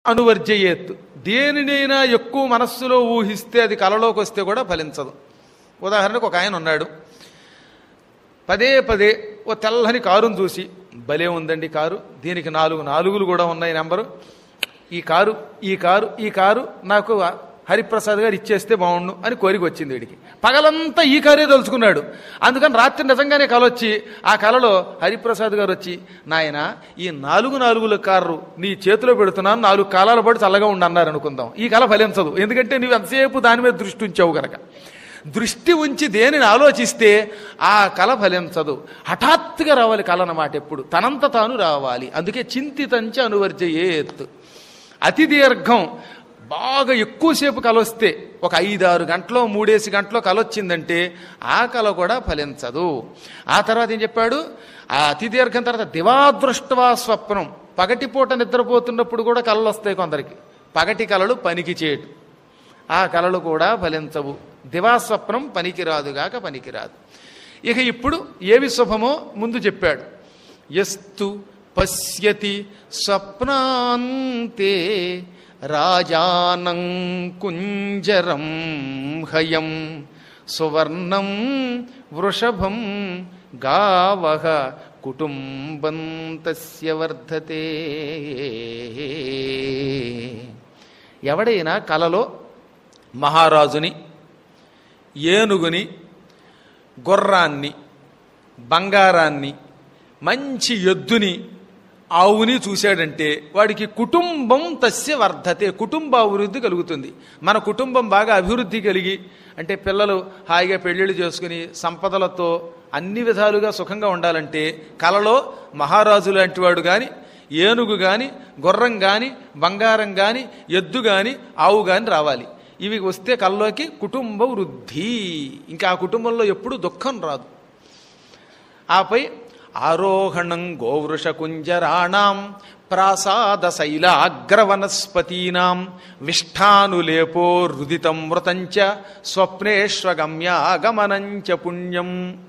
అనువర్జయేత్ దేనినైనా ఎక్కువ మనస్సులో ఊహిస్తే అది కలలోకి వస్తే కూడా ఫలించదు ఉదాహరణకు ఒక ఆయన ఉన్నాడు పదే పదే ఓ తెల్లని కారును చూసి భలే ఉందండి కారు దీనికి నాలుగు నాలుగులు కూడా ఉన్నాయి నెంబరు ఈ కారు ఈ కారు ఈ కారు నాకు హరిప్రసాద్ గారు ఇచ్చేస్తే బాగుండు అని కోరిక వచ్చింది వీడికి పగలంతా ఈ కారే తలుచుకున్నాడు అందుకని రాత్రి నిజంగానే కల వచ్చి ఆ కలలో హరిప్రసాద్ గారు వచ్చి నాయన ఈ నాలుగు నాలుగుల కారు నీ చేతిలో పెడుతున్నాను నాలుగు కాలాల పాటు చల్లగా ఉండి అన్నారు అనుకుందాం ఈ కళ ఫలించదు ఎందుకంటే నువ్వు ఎంతసేపు దాని మీద దృష్టి ఉంచావు కనుక దృష్టి ఉంచి దేనిని ఆలోచిస్తే ఆ కళ ఫలించదు హఠాత్తుగా రావాలి కళ అన్నమాట ఎప్పుడు తనంత తాను రావాలి అందుకే చింతితంచ అనువర్జయేత్ అతి దీర్ఘం బాగా ఎక్కువసేపు కల వస్తే ఒక ఐదారు గంటలో మూడేసి గంటలో కల వచ్చిందంటే ఆ కళ కూడా ఫలించదు ఆ తర్వాత ఏం చెప్పాడు ఆ అతి దీర్ఘం తర్వాత దివాదృష్టవా స్వప్నం పగటిపూట నిద్రపోతున్నప్పుడు కూడా కళలు వస్తాయి కొందరికి పగటి కళలు పనికి చేయడు ఆ కళలు కూడా ఫలించవు దివాస్వప్నం పనికిరాదుగాక పనికిరాదు ఇక ఇప్పుడు ఏవి శుభమో ముందు చెప్పాడు ఎస్తు పశ్యతి స్వప్నాంతే రాజానం కుంజరం హయం సువర్ణం వృషభం గావహ కుటుంబం తస్య వర్ధతే ఎవడైనా కలలో మహారాజుని ఏనుగుని గుర్రాన్ని బంగారాన్ని మంచి ఎద్దుని ఆవుని చూశాడంటే వాడికి కుటుంబం తస్య వర్ధతే కుటుంబ అభివృద్ధి కలుగుతుంది మన కుటుంబం బాగా అభివృద్ధి కలిగి అంటే పిల్లలు హాయిగా పెళ్ళిళ్ళు చేసుకుని సంపదలతో అన్ని విధాలుగా సుఖంగా ఉండాలంటే కలలో మహారాజు లాంటి వాడు కానీ ఏనుగు కానీ గుర్రం కానీ బంగారం కానీ ఎద్దు కానీ ఆవు కానీ రావాలి ఇవి వస్తే కల్లోకి కుటుంబ వృద్ధి ఇంకా ఆ కుటుంబంలో ఎప్పుడు దుఃఖం రాదు ఆపై ఆరోహణం గోవృషకుంజరాణాం ప్రాసాద శైలాగ్రవనస్పతీనాం విష్ఠానులేపో రుదితం మృతంచ స్వప్నేష్వగమ్యాగమనంచ పుణ్యం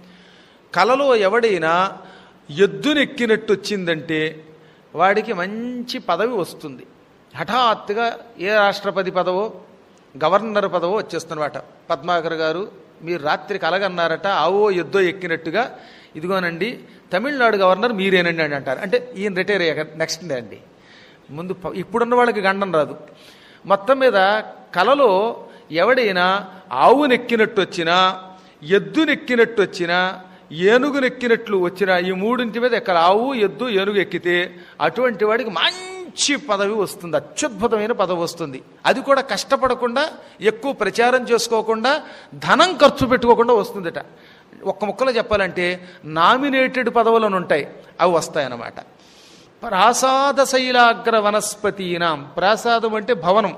కలలో ఎవడైనా ఎద్దునెక్కినట్టు వచ్చిందంటే వాడికి మంచి పదవి వస్తుంది హఠాత్తుగా ఏ రాష్ట్రపతి పదవో గవర్నర్ పదవో వచ్చేస్తున్నమాట పద్మాకర్ గారు మీరు రాత్రి కలగన్నారట ఆవో ఎద్దో ఎక్కినట్టుగా ఇదిగోనండి తమిళనాడు గవర్నర్ మీరేనండి అని అంటారు అంటే ఈయన రిటైర్ అయ్యాక నెక్స్ట్ డే అండి ముందు ప- ఇప్పుడున్న వాళ్ళకి గండం రాదు మొత్తం మీద కలలో ఎవడైనా ఆవునెక్కినట్టు వచ్చినా ఎద్దునెక్కినట్టు వచ్చినా ఏనుగునెక్కినట్లు వచ్చినా ఈ మూడింటి మీద ఎక్కడ ఆవు ఎద్దు ఏనుగు ఎక్కితే అటువంటి వాడికి మంచి పదవి వస్తుంది అత్యద్భుతమైన పదవి వస్తుంది అది కూడా కష్టపడకుండా ఎక్కువ ప్రచారం చేసుకోకుండా ధనం ఖర్చు పెట్టుకోకుండా వస్తుందట ఒక్క ముక్కలో చెప్పాలంటే నామినేటెడ్ పదవులను ఉంటాయి అవి వస్తాయన్నమాట ప్రాసాద శైలాగ్ర వనస్పతీనాం ప్రాసాదం అంటే భవనం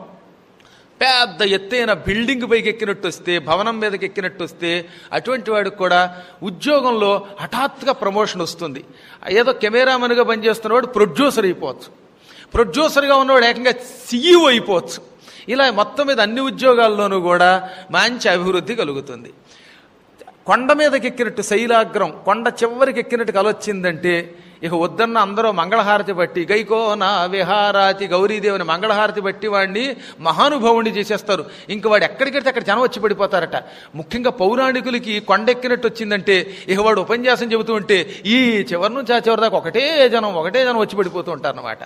పెద్ద ఎత్తైన బిల్డింగ్ పైకి ఎక్కినట్టు వస్తే భవనం మీదకి ఎక్కినట్టు వస్తే అటువంటి వాడికి కూడా ఉద్యోగంలో హఠాత్తుగా ప్రమోషన్ వస్తుంది ఏదో కెమెరామెన్గా పనిచేస్తున్నవాడు ప్రొడ్యూసర్ అయిపోవచ్చు ప్రొడ్యూసర్గా ఉన్నవాడు ఏకంగా సీఈఓ అయిపోవచ్చు ఇలా మొత్తం మీద అన్ని ఉద్యోగాల్లోనూ కూడా మంచి అభివృద్ధి కలుగుతుంది కొండ మీదకి ఎక్కినట్టు శైలాగ్రం కొండ చివరికి ఎక్కినట్టు కలొచ్చిందంటే ఇక వద్దన్న అందరూ మంగళహారతి బట్టి గైకో నా విహారాతి గౌరీదేవిని మంగళహారతి బట్టి వాడిని మహానుభావుని చేసేస్తారు ఇంక వాడు ఎక్కడికెడితే అక్కడ జనం వచ్చి పడిపోతారట ముఖ్యంగా పౌరాణికులకి కొండెక్కినట్టు వచ్చిందంటే ఇక వాడు ఉపన్యాసం చెబుతూ ఉంటే ఈ చివరి నుంచి ఆ చివరి దాకా ఒకటే జనం ఒకటే జనం వచ్చి పడిపోతూ ఉంటారన్నమాట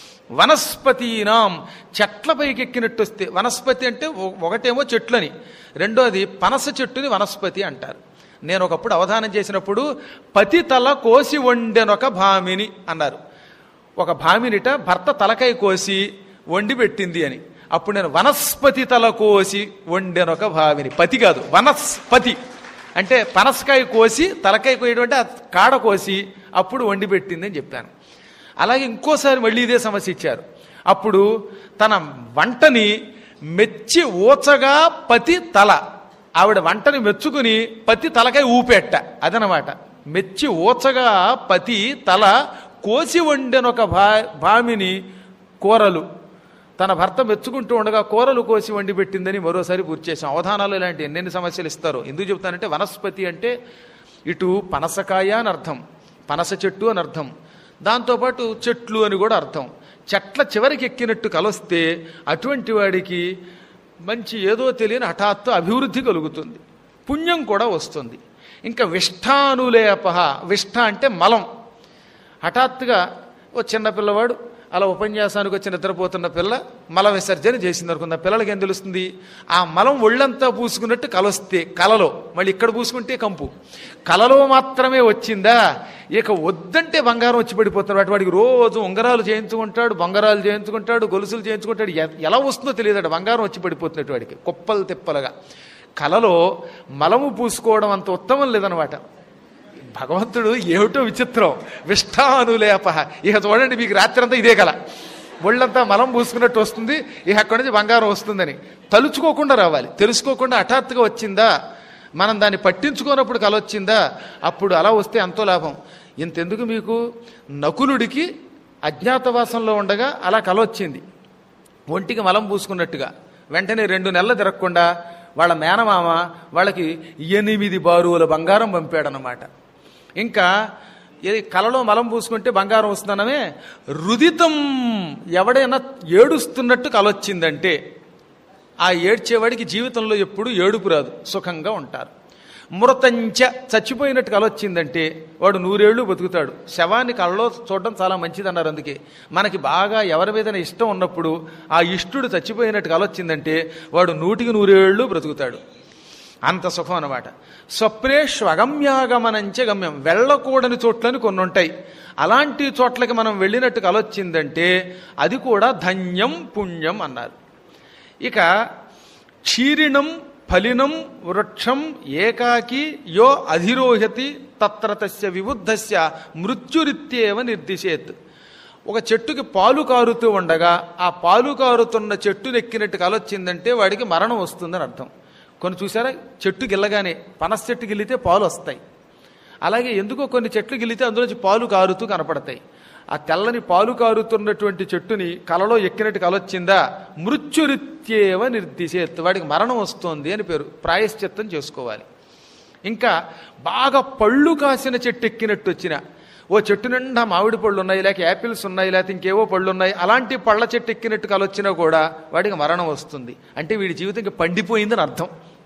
వనస్పతీనాం చెట్ల పైకి ఎక్కినట్టు వస్తే వనస్పతి అంటే ఒ- ఒకటేమో చెట్లని రెండోది పనస చెట్టుని వనస్పతి అంటారు నేను ఒకప్పుడు అవధానం చేసినప్పుడు పతి తల కోసి వండెనొక భామిని అన్నారు ఒక భామినిట భర్త తలకాయ కోసి వండి పెట్టింది అని అప్పుడు నేను వనస్పతి తల కోసి వండెనొక భామిని పతి కాదు వనస్పతి అంటే పనసకాయ కోసి తలకాయ కోయడం అంటే ఆ కాడ కోసి అప్పుడు వండి పెట్టింది అని చెప్పాను అలాగే ఇంకోసారి మళ్ళీ ఇదే సమస్య ఇచ్చారు అప్పుడు తన వంటని మెచ్చి ఊచగా పతి తల ఆవిడ వంటని మెచ్చుకుని పతి తలకై ఊపెట్ట అదనమాట మెచ్చి ఊచగా పతి తల కోసి వండెనొక భా భామిని కూరలు తన భర్త మెచ్చుకుంటూ ఉండగా కూరలు కోసి వండి పెట్టిందని మరోసారి పూర్తి చేశాం అవధానాలు ఇలాంటి ఎన్నెన్ని సమస్యలు ఇస్తారు ఎందుకు చెప్తానంటే వనస్పతి అంటే ఇటు పనసకాయ అని అర్థం పనస చెట్టు అని అర్థం దాంతోపాటు చెట్లు అని కూడా అర్థం చెట్ల చివరికి ఎక్కినట్టు కలొస్తే అటువంటి వాడికి మంచి ఏదో తెలియని హఠాత్తు అభివృద్ధి కలుగుతుంది పుణ్యం కూడా వస్తుంది ఇంకా విష్ఠానులేప విష్ఠ అంటే మలం హఠాత్తుగా ఓ చిన్న పిల్లవాడు అలా ఉపన్యాసానికి వచ్చి నిద్రపోతున్న పిల్ల మల విసర్జన చేసింది అనుకుంది ఆ పిల్లలకి ఏం తెలుస్తుంది ఆ మలం ఒళ్ళంతా పూసుకున్నట్టు కలొస్తే కలలో మళ్ళీ ఇక్కడ పూసుకుంటే కంపు కలలో మాత్రమే వచ్చిందా ఇక వద్దంటే బంగారం వచ్చి పడిపోతున్నాడు వాటి వాడికి రోజు ఉంగరాలు చేయించుకుంటాడు బంగారాలు చేయించుకుంటాడు గొలుసులు చేయించుకుంటాడు ఎ- ఎలా వస్తుందో తెలియదు బంగారం వచ్చి పడిపోతున్నట్టు వాడికి కుప్పలు తిప్పలుగా కలలో మలము పూసుకోవడం అంత ఉత్తమం లేదనమాట భగవంతుడు ఏమిటో విచిత్రం విష్టానులేప ఇక చూడండి మీకు రాత్రి అంతా ఇదే కల ఒళ్ళంతా మలం పూసుకున్నట్టు వస్తుంది ఇక అక్కడి నుంచి బంగారం వస్తుందని తలుచుకోకుండా రావాలి తెలుసుకోకుండా హఠాత్తుగా వచ్చిందా మనం దాన్ని పట్టించుకోనప్పుడు కల వచ్చిందా అప్పుడు అలా వస్తే ఎంతో లాభం ఇంతెందుకు మీకు నకులుడికి అజ్ఞాతవాసంలో ఉండగా అలా కల వచ్చింది ఒంటికి మలం పూసుకున్నట్టుగా వెంటనే రెండు నెలలు తిరగకుండా వాళ్ళ మేనమామ వాళ్ళకి ఎనిమిది బారువుల బంగారం పంపాడనమాట ఇంకా ఇది కలలో మలం పూసుకుంటే బంగారం వస్తుందనమే రుదితం ఎవడైనా ఏడుస్తున్నట్టు కలొచ్చిందంటే ఆ ఏడ్చేవాడికి జీవితంలో ఎప్పుడు ఏడుపు రాదు సుఖంగా ఉంటారు మృతంచ చచ్చిపోయినట్టు కలొచ్చిందంటే వాడు నూరేళ్లు బతుకుతాడు శవాన్ని కళ్ళలో చూడడం చాలా మంచిది అన్నారు అందుకే మనకి బాగా ఎవరి మీద ఇష్టం ఉన్నప్పుడు ఆ ఇష్టుడు చచ్చిపోయినట్టు కలొచ్చిందంటే వాడు నూటికి నూరేళ్లు బ్రతుకుతాడు అంత సుఖం అన్నమాట స్వప్నే స్వగమ్యాగమనంచ గమ్యం వెళ్ళకూడని చోట్లని కొన్ని ఉంటాయి అలాంటి చోట్లకి మనం వెళ్ళినట్టు కలొచ్చిందంటే అది కూడా ధన్యం పుణ్యం అన్నారు ఇక క్షీరిణం ఫలినం వృక్షం ఏకాకి యో అధిరోహతి తత్ర తస్య విబుద్ధస్య మృత్యురిత్యేవ నిర్దిశేత్ ఒక చెట్టుకి పాలు కారుతూ ఉండగా ఆ పాలు కారుతున్న చెట్టు నెక్కినట్టు కలొచ్చిందంటే వాడికి మరణం వస్తుందని అర్థం కొన్ని చూసారా చెట్టు గిల్లగానే పనస చెట్టు గిల్లితే పాలు వస్తాయి అలాగే ఎందుకో కొన్ని చెట్లు గిల్లితే అందులోంచి పాలు కారుతూ కనపడతాయి ఆ తెల్లని పాలు కారుతున్నటువంటి చెట్టుని కలలో ఎక్కినట్టు కలొచ్చిందా మృత్యురిత్యేవ నిర్దిశేత్ వాడికి మరణం వస్తోంది అని పేరు ప్రాయశ్చిత్తం చేసుకోవాలి ఇంకా బాగా పళ్ళు కాసిన చెట్టు ఎక్కినట్టు వచ్చిన ఓ చెట్టు నిండా మామిడి పళ్ళు ఉన్నాయి లేక యాపిల్స్ ఉన్నాయి లేకపోతే ఇంకేవో పళ్ళు ఉన్నాయి అలాంటి పళ్ళ చెట్టు ఎక్కినట్టు కలొచ్చినా కూడా వాడికి మరణం వస్తుంది అంటే వీడి జీవితం ఇంకా పండిపోయిందని అర్థం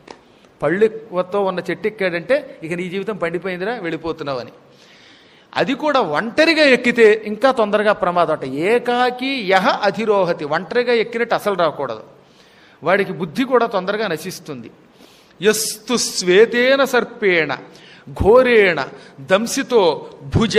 పళ్ళుతో ఉన్న చెట్టు ఎక్కాడంటే ఇక నీ జీవితం పండిపోయిందిరా వెళ్ళిపోతున్నావని అది కూడా ఒంటరిగా ఎక్కితే ఇంకా తొందరగా ప్రమాదం అంట ఏకాకి యహ అధిరోహతి ఒంటరిగా ఎక్కినట్టు అసలు రాకూడదు వాడికి బుద్ధి కూడా తొందరగా నశిస్తుంది ఎస్తు శ్వేతేన సర్పేణ ఘోరేణ దంసితో భుజ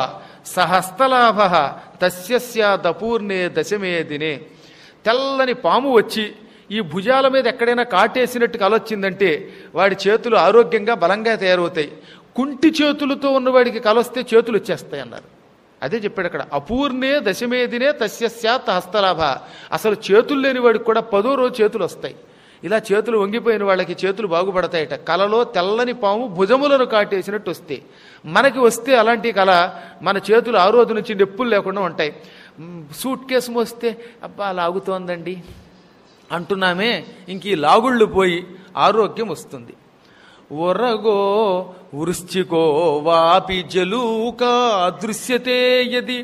సహస్తలాభ తస్య స్యాదపూర్ణే దశమే దినే తెల్లని పాము వచ్చి ఈ భుజాల మీద ఎక్కడైనా కాటేసినట్టు కలొచ్చిందంటే వాడి చేతులు ఆరోగ్యంగా బలంగా తయారవుతాయి కుంటి చేతులతో ఉన్నవాడికి కలొస్తే చేతులు వచ్చేస్తాయి అన్నారు అదే చెప్పాడు అక్కడ అపూర్ణే దశమేదినే తస్య స్యాత్ హస్తలాభ అసలు చేతులు లేని వాడికి కూడా పదో రోజు చేతులు వస్తాయి ఇలా చేతులు వంగిపోయిన వాళ్ళకి చేతులు బాగుపడతాయట కలలో తెల్లని పాము భుజములను కాటేసినట్టు వస్తే మనకి వస్తే అలాంటి కళ మన చేతులు ఆ రోజు నుంచి నొప్పులు లేకుండా ఉంటాయి మ్, సూట్ కేసు మోస్తే అబ్బా లాగుతోందండి అంటున్నామే ఇంక ఈ లాగుళ్ళు పోయి ఆరోగ్యం వస్తుంది ఒరగో వృశ్చికో వాపి జలూకా దృశ్యతే యది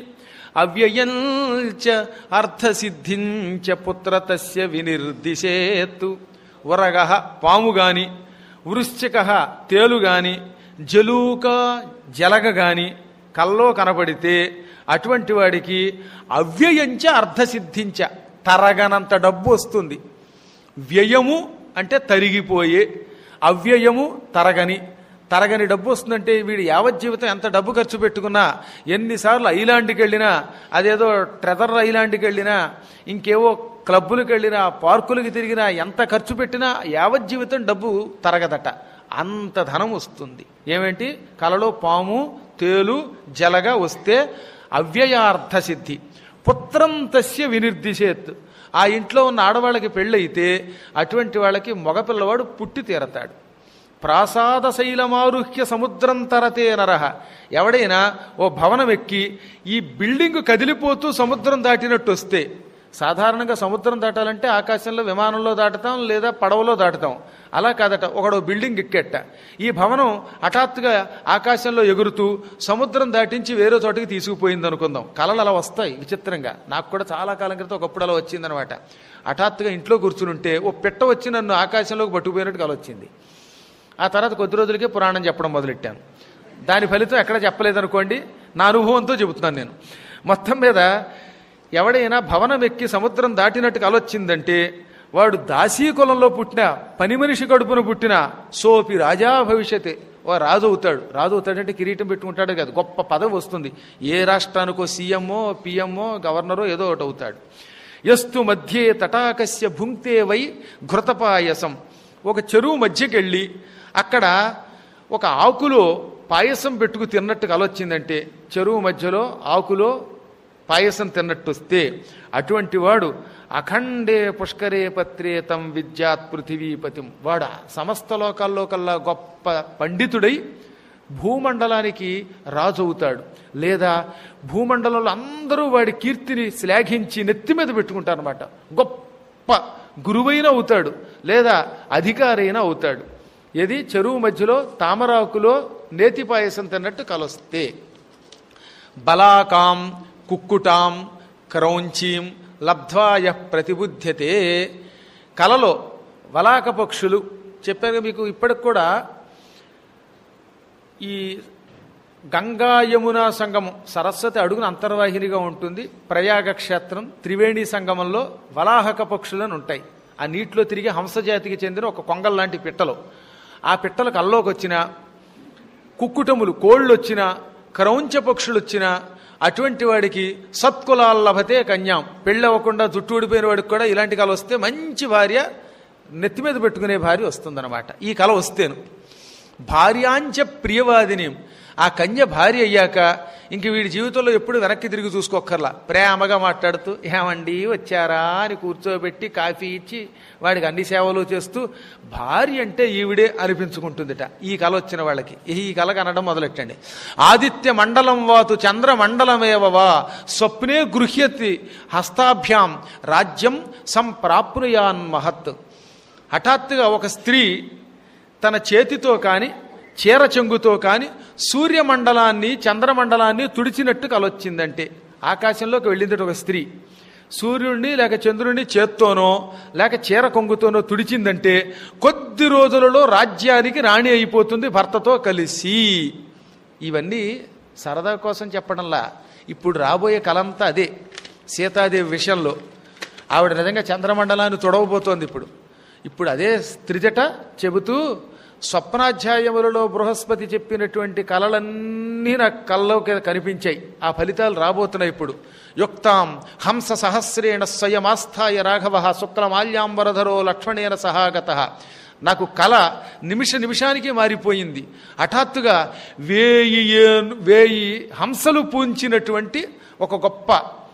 అవ్యయంచ అర్థసిద్ధించ పుత్ర తస్య వినిర్దిశేత్ ఉరగ పాము గాని వృశ్చిక తేలు గాని జలూక జలగ గాని కల్లో కనబడితే అటువంటి వాడికి అవ్యయంచ అర్థసిద్ధించ తరగనంత డబ్బు వస్తుంది వ్యయము అంటే తరిగిపోయే అవ్యయము తరగని తరగని డబ్బు వస్తుందంటే వీడు యావజ్జీవితం ఎంత డబ్బు ఖర్చు పెట్టుకున్నా ఎన్నిసార్లు ఐలాండ్కి వెళ్ళినా అదేదో ట్రెదర్ ఐలాండ్కి వెళ్ళినా ఇంకేవో క్లబ్బులకు వెళ్ళినా పార్కులకి తిరిగినా ఎంత ఖర్చు పెట్టినా యావజ్జీవితం డబ్బు తరగదట అంత ధనం వస్తుంది ఏమేంటి కలలో పాము తేలు జలగా వస్తే అవ్యయార్థ సిద్ధి పుత్రం తస్య వినిర్దిశేత్ ఆ ఇంట్లో ఉన్న ఆడవాళ్ళకి పెళ్ళైతే అటువంటి వాళ్ళకి మగపిల్లవాడు పుట్టి తీరతాడు ప్రాసాద శైలమారుహ్య సముద్రం తరతే నరహ ఎవడైనా ఓ భవనం ఎక్కి ఈ బిల్డింగ్ కదిలిపోతూ సముద్రం దాటినట్టు వస్తే సాధారణంగా సముద్రం దాటాలంటే ఆకాశంలో విమానంలో దాటుతాం లేదా పడవలో దాటుతాం అలా కాదట ఒకడు బిల్డింగ్ ఎక్కెట్ట ఈ భవనం హఠాత్తుగా ఆకాశంలో ఎగురుతూ సముద్రం దాటించి వేరే చోటికి తీసుకుపోయింది అనుకుందాం కళలు అలా వస్తాయి విచిత్రంగా నాకు కూడా చాలా కాలం క్రితం ఒకప్పుడు అలా వచ్చిందనమాట హఠాత్తుగా ఇంట్లో కూర్చుని ఉంటే ఓ పిట్ట వచ్చి నన్ను ఆకాశంలోకి పట్టుకుపోయినట్టు కల వచ్చింది ఆ తర్వాత కొద్ది రోజులకే పురాణం చెప్పడం మొదలెట్టాను దాని ఫలితం ఎక్కడ చెప్పలేదనుకోండి నా అనుభవంతో చెబుతున్నాను నేను మొత్తం మీద ఎవడైనా భవనం ఎక్కి సముద్రం దాటినట్టు కలొచ్చిందంటే వాడు దాసీ కులంలో పుట్టిన పని మనిషి కడుపున పుట్టిన సోపి రాజా భవిష్యతే ఓ రాజు అవుతాడు రాజు అవుతాడంటే కిరీటం పెట్టుకుంటాడు కదా గొప్ప పదవి వస్తుంది ఏ రాష్ట్రానికో సీఎంఓ పిఎంఓ గవర్నరో ఏదో ఒకటి అవుతాడు ఎస్తు మధ్యే తటాకస్య భుంక్తే వై ఘృతపాయసం ఒక చెరువు మధ్యకెళ్ళి అక్కడ ఒక ఆకులో పాయసం పెట్టుకు తిన్నట్టు కలొచ్చిందంటే చెరువు మధ్యలో ఆకులో పాయసం తిన్నట్టు వస్తే అటువంటి వాడు అఖండే పుష్కరే పత్రే తం విద్యాత్ పృథివీపతిం వాడు సమస్త లోకాల్లో కల్లా గొప్ప పండితుడై భూమండలానికి రాజు అవుతాడు లేదా భూమండలంలో అందరూ వాడి కీర్తిని శ్లాఘించి నెత్తి మీద పెట్టుకుంటారనమాట గొప్ప గురువైన అవుతాడు లేదా అధికారైన అవుతాడు ఏది చెరువు మధ్యలో తామరాకులో నేతి పాయసం తిన్నట్టు కలొస్తే బలాకాం కుక్కుటాం క్రౌంచీం లబ్ధ్వాయ ప్రతిబుధ్యతే కలలో వలాక పక్షులు చెప్పారు మీకు ఇప్పటికి కూడా ఈ గంగా యమునా సంగమం సరస్వతి అడుగున అంతర్వాహినిగా ఉంటుంది ప్రయాగ క్షేత్రం త్రివేణి సంగమంలో వలాహక పక్షులను ఉంటాయి ఆ నీటిలో తిరిగి హంసజాతికి చెందిన ఒక కొంగల్ లాంటి పిట్టలు ఆ పిట్టలకు అల్లోకి వచ్చిన కుక్కుటములు కోళ్ళు వచ్చినా క్రౌంచ పక్షులు వచ్చినా అటువంటి వాడికి సత్కులాల్ లభతే కన్యాం పెళ్ళవ్వకుండా జుట్టు ఊడిపోయిన వాడికి కూడా ఇలాంటి కళ వస్తే మంచి భార్య నెత్తి మీద పెట్టుకునే భార్య వస్తుందన్నమాట ఈ కళ వస్తేను భార్యాంచ ప్రియవాదిని ఆ కన్య భార్య అయ్యాక ఇంక వీడి జీవితంలో ఎప్పుడు వెనక్కి తిరిగి చూసుకోక్కర్లా ప్రేమగా మాట్లాడుతూ ఏమండి వచ్చారా అని కూర్చోబెట్టి కాఫీ ఇచ్చి వాడికి అన్ని సేవలు చేస్తూ భార్య అంటే ఈవిడే అనిపించుకుంటుందిట ఈ కళ వచ్చిన వాళ్ళకి ఈ కళ కనడం మొదలెట్టండి ఆదిత్య మండలం వాతు చంద్ర మండలమేవవా స్వప్నే గృహ్యతి హస్తాభ్యాం రాజ్యం సంప్రాప్నుయాన్ మహత్ హఠాత్తుగా ఒక స్త్రీ తన చేతితో కాని చీర చెంగుతో కాని సూర్యమండలాన్ని చంద్రమండలాన్ని తుడిచినట్టు కలొచ్చిందంటే ఆకాశంలోకి వెళ్ళిందట ఒక స్త్రీ సూర్యుడిని లేక చంద్రుడిని చేత్తోనో లేక చీర కొంగుతోనో తుడిచిందంటే కొద్ది రోజులలో రాజ్యానికి రాణి అయిపోతుంది భర్తతో కలిసి ఇవన్నీ సరదా కోసం చెప్పడంలా ఇప్పుడు రాబోయే కలంతా అదే సీతాదేవి విషయంలో ఆవిడ నిజంగా చంద్రమండలాన్ని తొడవబోతోంది ఇప్పుడు ఇప్పుడు అదే స్త్రిజట చెబుతూ స్వప్నాధ్యాయములలో బృహస్పతి చెప్పినటువంటి కళలన్నీ నాకు కళ్ళలోకి కనిపించాయి ఆ ఫలితాలు రాబోతున్నాయి ఇప్పుడు యుక్తాం హంస సహస్రేణ స్వయమాస్థాయ రాఘవ శుక్లమాల్యాంబరధరో లక్ష్మణేన సహాగత నాకు కళ నిమిష నిమిషానికి మారిపోయింది హఠాత్తుగా వేయి ఏను- వేయి హంసలు పూంచినటువంటి ఒక గొప్ప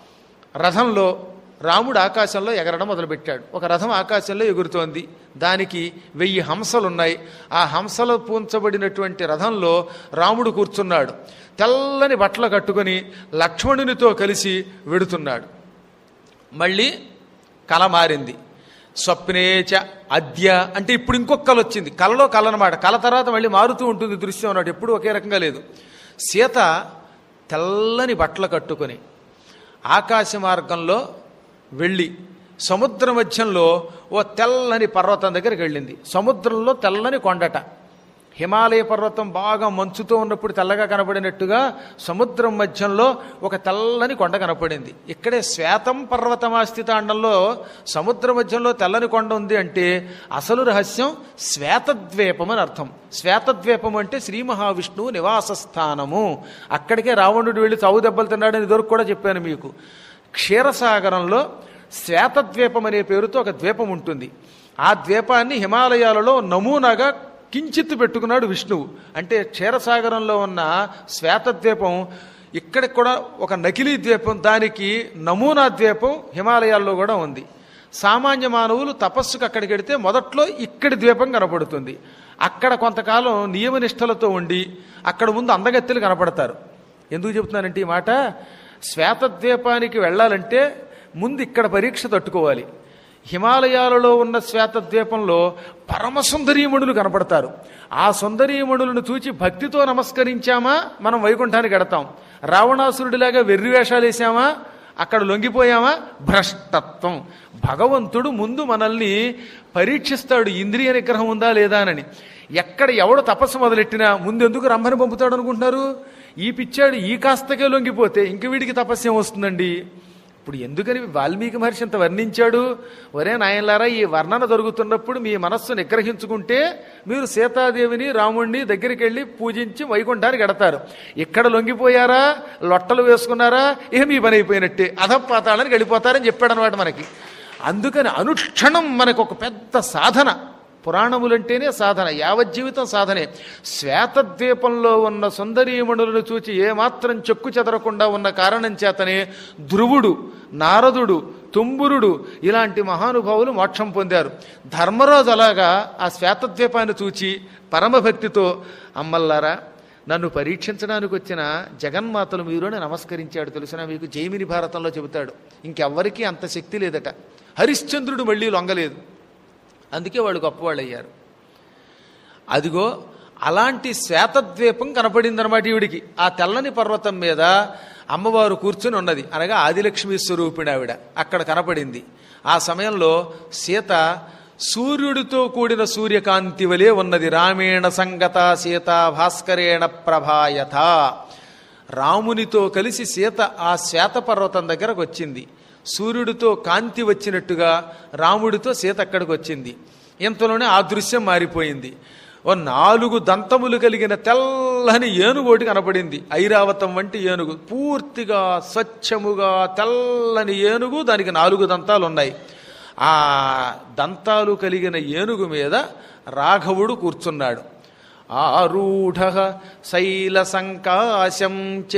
రథంలో రాముడు ఆకాశంలో ఎగరడం మొదలుపెట్టాడు ఒక రథం ఆకాశంలో ఎగురుతోంది దానికి వెయ్యి హంసలున్నాయి ఆ హంసలు పూంచబడినటువంటి రథంలో రాముడు కూర్చున్నాడు తెల్లని బట్టలు కట్టుకొని లక్ష్మణునితో కలిసి వెడుతున్నాడు మళ్ళీ కళ మారింది స్వప్నేచ అద్య అంటే ఇప్పుడు ఇంకొక కళ వచ్చింది కళలో కళ అనమాట కళ తర్వాత మళ్ళీ మారుతూ ఉంటుంది దృశ్యం అన్నట్టు ఎప్పుడు ఒకే రకంగా లేదు సీత తెల్లని బట్టలు కట్టుకొని ఆకాశ మార్గంలో వెళ్ళి సముద్ర మధ్యంలో ఓ తెల్లని పర్వతం దగ్గరికి వెళ్ళింది సముద్రంలో తెల్లని కొండట హిమాలయ పర్వతం బాగా మంచుతో ఉన్నప్పుడు తెల్లగా కనపడినట్టుగా సముద్రం మధ్యంలో ఒక తెల్లని కొండ కనపడింది ఇక్కడే శ్వేతం పర్వతమాస్థిత అండంలో సముద్ర మధ్యంలో తెల్లని కొండ ఉంది అంటే అసలు రహస్యం శ్వేతద్వీపం అని అర్థం శ్వేతద్వీపం అంటే శ్రీ మహావిష్ణువు నివాస స్థానము అక్కడికే రావణుడు వెళ్ళి చావు దెబ్బలు తిన్నాడని ఇదివరకు కూడా చెప్పాను మీకు క్షీరసాగరంలో శ్వేతద్వీపం అనే పేరుతో ఒక ద్వీపం ఉంటుంది ఆ ద్వీపాన్ని హిమాలయాలలో నమూనాగా కించిత్తు పెట్టుకున్నాడు విష్ణువు అంటే క్షీరసాగరంలో ఉన్న శ్వేతద్వీపం ఇక్కడికి కూడా ఒక నకిలీ ద్వీపం దానికి నమూనా ద్వీపం హిమాలయాల్లో కూడా ఉంది సామాన్య మానవులు తపస్సుకు అక్కడికి వెడితే మొదట్లో ఇక్కడి ద్వీపం కనపడుతుంది అక్కడ కొంతకాలం నియమనిష్టలతో ఉండి అక్కడ ముందు అందగత్తెలు కనపడతారు ఎందుకు చెప్తున్నానంటే ఈ మాట శ్వేతద్వీపానికి వెళ్ళాలంటే ముందు ఇక్కడ పరీక్ష తట్టుకోవాలి హిమాలయాలలో ఉన్న శ్వేతద్వీపంలో పరమ సుందరీమణులు కనపడతారు ఆ సుందరీమణులను చూచి భక్తితో నమస్కరించామా మనం వైకుంఠానికి ఎడతాం రావణాసురుడిలాగా వెర్రి వేషాలు వేసామా అక్కడ లొంగిపోయామా భ్రష్టత్వం భగవంతుడు ముందు మనల్ని పరీక్షిస్తాడు ఇంద్రియ నిగ్రహం ఉందా లేదా అని ఎక్కడ ఎవడు తపస్సు మొదలెట్టినా ముందు ఎందుకు రంభని పంపుతాడు అనుకుంటున్నారు ఈ పిచ్చాడు ఈ కాస్తకే లొంగిపోతే ఇంక వీడికి తపస్యం వస్తుందండి ఇప్పుడు ఎందుకని వాల్మీకి మహర్షి అంత వర్ణించాడు ఒరే నాయనలారా ఈ వర్ణన జరుగుతున్నప్పుడు మీ మనస్సు నిగ్రహించుకుంటే మీరు సీతాదేవిని రాముణ్ణి దగ్గరికి వెళ్ళి పూజించి వైకుంఠానికి ఎడతారు ఇక్కడ లొంగిపోయారా లొట్టలు వేసుకున్నారా ఏ మీ పని అయిపోయినట్టే అధపాతాళానికి వెళ్ళిపోతారని చెప్పాడు అనమాట మనకి అందుకని అనుక్షణం మనకు ఒక పెద్ద సాధన పురాణములంటేనే సాధన యావజ్జీవితం సాధనే శ్వేతద్వీపంలో ఉన్న సుందరీమణులను చూచి ఏమాత్రం చెక్కు చెదరకుండా ఉన్న కారణం చేతనే ధ్రువుడు నారదుడు తుంబురుడు ఇలాంటి మహానుభావులు మోక్షం పొందారు ధర్మరాజు అలాగా ఆ శ్వేతద్వీపాన్ని చూచి పరమభక్తితో అమ్మల్లారా నన్ను పరీక్షించడానికి వచ్చిన జగన్మాతలు మీరుని నమస్కరించాడు తెలిసిన మీకు జైమిని భారతంలో చెబుతాడు ఇంకెవ్వరికీ అంత శక్తి లేదట హరిశ్చంద్రుడు మళ్ళీ లొంగలేదు అందుకే వాళ్ళు గొప్పవాళ్ళు అయ్యారు అదిగో అలాంటి శ్వేతద్వీపం కనపడిందనమాట ఈవిడికి ఆ తెల్లని పర్వతం మీద అమ్మవారు కూర్చుని ఉన్నది అనగా ఆదిలక్ష్మి స్వరూపిణి ఆవిడ అక్కడ కనపడింది ఆ సమయంలో సీత సూర్యుడితో కూడిన సూర్యకాంతి వలె ఉన్నది రామేణ సంగత సీత భాస్కరేణ ప్రభాయత రామునితో కలిసి సీత ఆ శ్వేతపర్వతం దగ్గరకు వచ్చింది సూర్యుడితో కాంతి వచ్చినట్టుగా రాముడితో సీత అక్కడికి వచ్చింది ఇంతలోనే ఆ దృశ్యం మారిపోయింది ఓ నాలుగు దంతములు కలిగిన తెల్లని ఏనుగోటి కనపడింది ఐరావతం వంటి ఏనుగు పూర్తిగా స్వచ్ఛముగా తెల్లని ఏనుగు దానికి నాలుగు దంతాలు ఉన్నాయి ఆ దంతాలు కలిగిన ఏనుగు మీద రాఘవుడు కూర్చున్నాడు ఆరూఢ శైల సంకాశం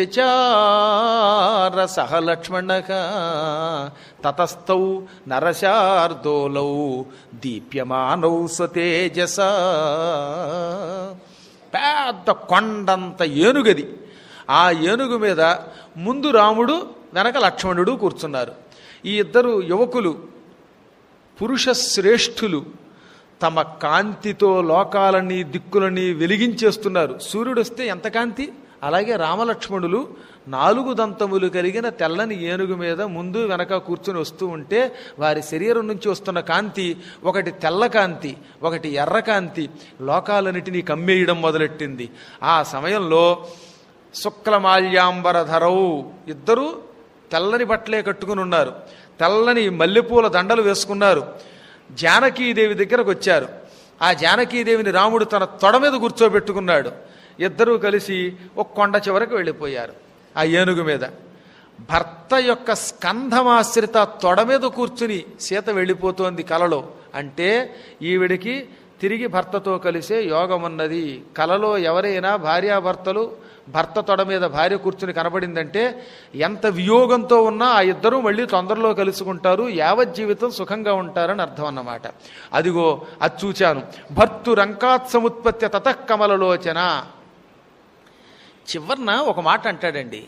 చచార సహ లక్ష్మణ తతస్థౌ నరశార్దోలౌ దీప్యమానౌ స్వతేజస పెద్ద కొండంత ఏనుగది ఆ ఏనుగు మీద ముందు రాముడు వెనక లక్ష్మణుడు కూర్చున్నారు ఈ ఇద్దరు యువకులు పురుష శ్రేష్ఠులు తమ కాంతితో లోకాలని దిక్కులని వెలిగించేస్తున్నారు సూర్యుడు వస్తే ఎంత కాంతి అలాగే రామలక్ష్మణులు నాలుగు దంతములు కలిగిన తెల్లని ఏనుగు మీద ముందు వెనక కూర్చుని వస్తూ ఉంటే వారి శరీరం నుంచి వస్తున్న కాంతి ఒకటి తెల్ల కాంతి ఒకటి ఎర్ర కాంతి లోకాలన్నిటినీ కమ్మేయడం మొదలెట్టింది ఆ సమయంలో శుక్లమాల్యాంబరధరవు ఇద్దరూ తెల్లని బట్టలే కట్టుకుని ఉన్నారు తెల్లని మల్లెపూల దండలు వేసుకున్నారు జానకీదేవి దగ్గరకు వచ్చారు ఆ జానకీదేవిని రాముడు తన తొడ మీద కూర్చోబెట్టుకున్నాడు ఇద్దరూ కలిసి ఒక కొండ చివరకు వెళ్ళిపోయారు ఆ ఏనుగు మీద భర్త యొక్క స్కంధమాశ్రిత తొడ మీద కూర్చుని సీత వెళ్ళిపోతోంది కలలో అంటే ఈవిడికి తిరిగి భర్తతో కలిసే యోగం ఉన్నది కలలో ఎవరైనా భార్యాభర్తలు భర్త తొడ మీద భార్య కూర్చుని కనబడిందంటే ఎంత వియోగంతో ఉన్నా ఆ ఇద్దరూ మళ్ళీ తొందరలో కలుసుకుంటారు యావజ్జీవితం సుఖంగా ఉంటారని అర్థం అన్నమాట అదిగో అది చూచాను భర్తు రంకాత్సముత్పత్తి తతఃకమలలోచన చివరిన ఒక మాట అంటాడండి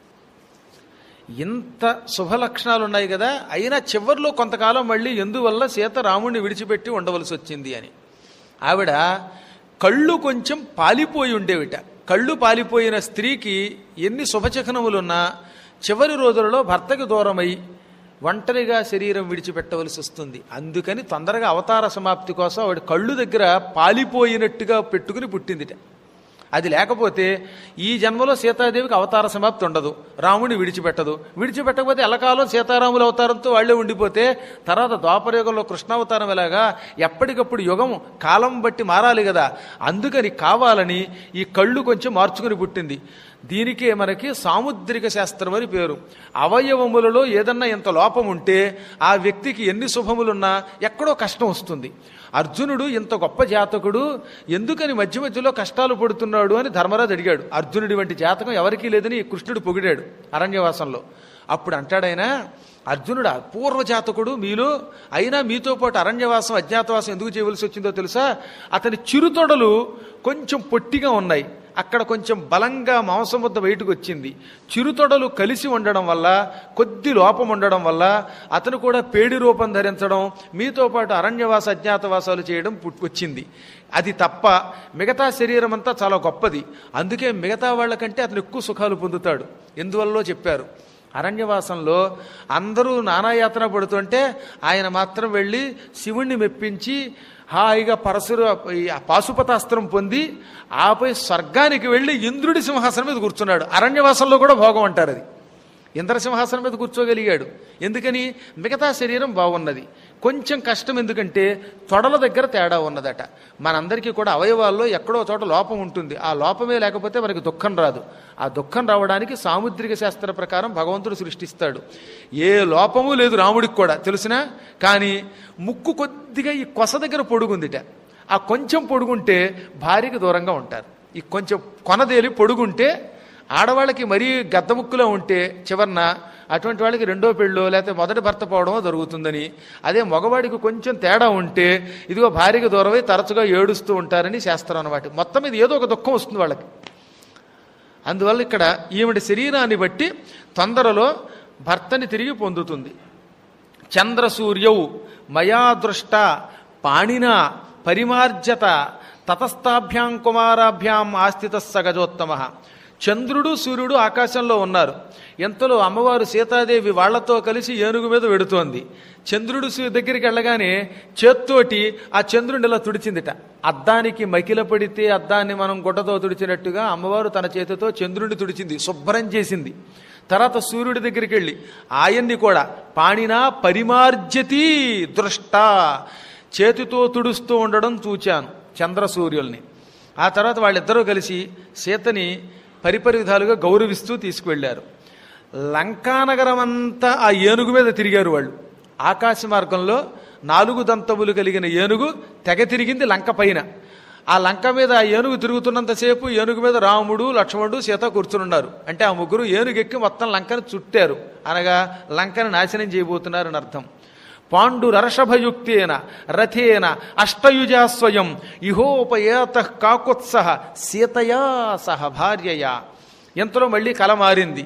ఇంత శుభ లక్షణాలు ఉన్నాయి కదా అయినా చివరిలో కొంతకాలం మళ్ళీ ఎందువల్ల సీత రాముడిని విడిచిపెట్టి ఉండవలసి వచ్చింది అని ఆవిడ కళ్ళు కొంచెం పాలిపోయి ఉండేవిట కళ్ళు పాలిపోయిన స్త్రీకి ఎన్ని శుభచకనములున్నా చివరి రోజులలో భర్తకి దూరమై ఒంటరిగా శరీరం విడిచిపెట్టవలసి వస్తుంది అందుకని తొందరగా అవతార సమాప్తి కోసం ఆవిడ కళ్ళు దగ్గర పాలిపోయినట్టుగా పెట్టుకుని పుట్టిందిట అది లేకపోతే ఈ జన్మలో సీతాదేవికి అవతార సమాప్తి ఉండదు రాముడిని విడిచిపెట్టదు విడిచిపెట్టకపోతే ఎలకాలం సీతారాముల అవతారంతో వాళ్ళే ఉండిపోతే తర్వాత ద్వాపరయుగంలో కృష్ణావతారం ఎలాగా ఎప్పటికప్పుడు యుగం కాలం బట్టి మారాలి కదా అందుకని కావాలని ఈ కళ్ళు కొంచెం మార్చుకుని పుట్టింది దీనికే మనకి సాముద్రిక శాస్త్రం అని పేరు అవయవములలో ఏదన్నా ఇంత లోపం ఉంటే ఆ వ్యక్తికి ఎన్ని శుభములున్నా ఎక్కడో కష్టం వస్తుంది అర్జునుడు ఇంత గొప్ప జాతకుడు ఎందుకని మధ్య మధ్యలో కష్టాలు పడుతున్నాడు అని ధర్మరాజు అడిగాడు అర్జునుడి వంటి జాతకం ఎవరికీ లేదని కృష్ణుడు పొగిడాడు అరణ్యవాసంలో అప్పుడు అంటాడైనా అర్జునుడు అపూర్వ జాతకుడు మీలో అయినా మీతో పాటు అరణ్యవాసం అజ్ఞాతవాసం ఎందుకు చేయవలసి వచ్చిందో తెలుసా అతని చిరుతొడలు కొంచెం పొట్టిగా ఉన్నాయి అక్కడ కొంచెం బలంగా మాంసముద్ద బయటకు వచ్చింది చిరుతొడలు కలిసి ఉండడం వల్ల కొద్ది లోపం ఉండడం వల్ల అతను కూడా పేడి రూపం ధరించడం మీతో పాటు అరణ్యవాస అజ్ఞాతవాసాలు చేయడం పుట్- వచ్చింది అది తప్ప మిగతా శరీరం అంతా చాలా గొప్పది అందుకే మిగతా వాళ్ళకంటే అతను ఎక్కువ సుఖాలు పొందుతాడు ఎందువల్లో చెప్పారు అరణ్యవాసంలో అందరూ నానాయాతన పడుతుంటే ఆయన మాత్రం వెళ్ళి శివుణ్ణి మెప్పించి హాయిగా పరశుర ఈ పాశుపతాస్త్రం పొంది ఆపై స్వర్గానికి వెళ్ళి ఇంద్రుడి సింహాసనం మీద కూర్చున్నాడు అరణ్యవాసంలో కూడా భోగం అంటారు అది ఇంద్రసింహాసనం మీద కూర్చోగలిగాడు ఎందుకని మిగతా శరీరం బాగున్నది కొంచెం కష్టం ఎందుకంటే తొడల దగ్గర తేడా ఉన్నదట మనందరికీ కూడా అవయవాల్లో ఎక్కడో చోట లోపం ఉంటుంది ఆ లోపమే లేకపోతే మనకి దుఃఖం రాదు ఆ దుఃఖం రావడానికి సాముద్రిక శాస్త్ర ప్రకారం భగవంతుడు సృష్టిస్తాడు ఏ లోపము లేదు రాముడికి కూడా తెలిసినా కానీ ముక్కు కొద్దిగా ఈ కొస దగ్గర పొడుగుందిట ఆ కొంచెం పొడుగుంటే భార్యకి దూరంగా ఉంటారు ఈ కొంచెం కొనదేలి పొడుగుంటే ఆడవాళ్ళకి మరీ గద్దముక్కులో ఉంటే చివరన అటువంటి వాళ్ళకి రెండో పెళ్ళో లేకపోతే మొదటి భర్త పోవడమో జరుగుతుందని అదే మగవాడికి కొంచెం తేడా ఉంటే ఇదిగో భార్యకి దూరమై తరచుగా ఏడుస్తూ ఉంటారని శాస్త్రం అన్నమాట మొత్తం మీద ఏదో ఒక దుఃఖం వస్తుంది వాళ్ళకి అందువల్ల ఇక్కడ ఈవిడ శరీరాన్ని బట్టి తొందరలో భర్తని తిరిగి పొందుతుంది చంద్రసూర్యౌ మయా దృష్ట పాణిన పరిమార్జత తతస్థాభ్యాం కుమారాభ్యాం ఆస్థిత సగజోత్తమ చంద్రుడు సూర్యుడు ఆకాశంలో ఉన్నారు ఎంతలో అమ్మవారు సీతాదేవి వాళ్లతో కలిసి ఏనుగు మీద వెడుతోంది చంద్రుడు సూర్యు దగ్గరికి వెళ్ళగానే చేత్తోటి ఆ చంద్రుడిని ఇలా తుడిచిందిట అద్దానికి మకిల పడితే అద్దాన్ని మనం గుడ్డతో తుడిచినట్టుగా అమ్మవారు తన చేతితో చంద్రుడిని తుడిచింది శుభ్రం చేసింది తర్వాత సూర్యుడి దగ్గరికి వెళ్ళి ఆయన్ని కూడా పాణినా పరిమార్జతి దృష్ట చేతితో తుడుస్తూ ఉండడం చూచాను చంద్రసూర్యుల్ని ఆ తర్వాత వాళ్ళిద్దరూ కలిసి సీతని పరిపరి విధాలుగా గౌరవిస్తూ తీసుకువెళ్ళారు లంకానగరం అంతా ఆ ఏనుగు మీద తిరిగారు వాళ్ళు ఆకాశ మార్గంలో నాలుగు దంతములు కలిగిన ఏనుగు తెగ తిరిగింది లంక పైన ఆ లంక మీద ఆ ఏనుగు తిరుగుతున్నంతసేపు ఏనుగు మీద రాముడు లక్ష్మణుడు సీత కూర్చునున్నారు అంటే ఆ ముగ్గురు ఏనుగెక్కి మొత్తం లంకను చుట్టారు అనగా లంకను నాశనం చేయబోతున్నారని అర్థం పాండురర్షభయుక్తేన రథేన అష్టయుజా స్వయం ఇహోపయేత కాకుత్సహ సీతయా సహ భార్యయా ఎంతలో మళ్ళీ కల మారింది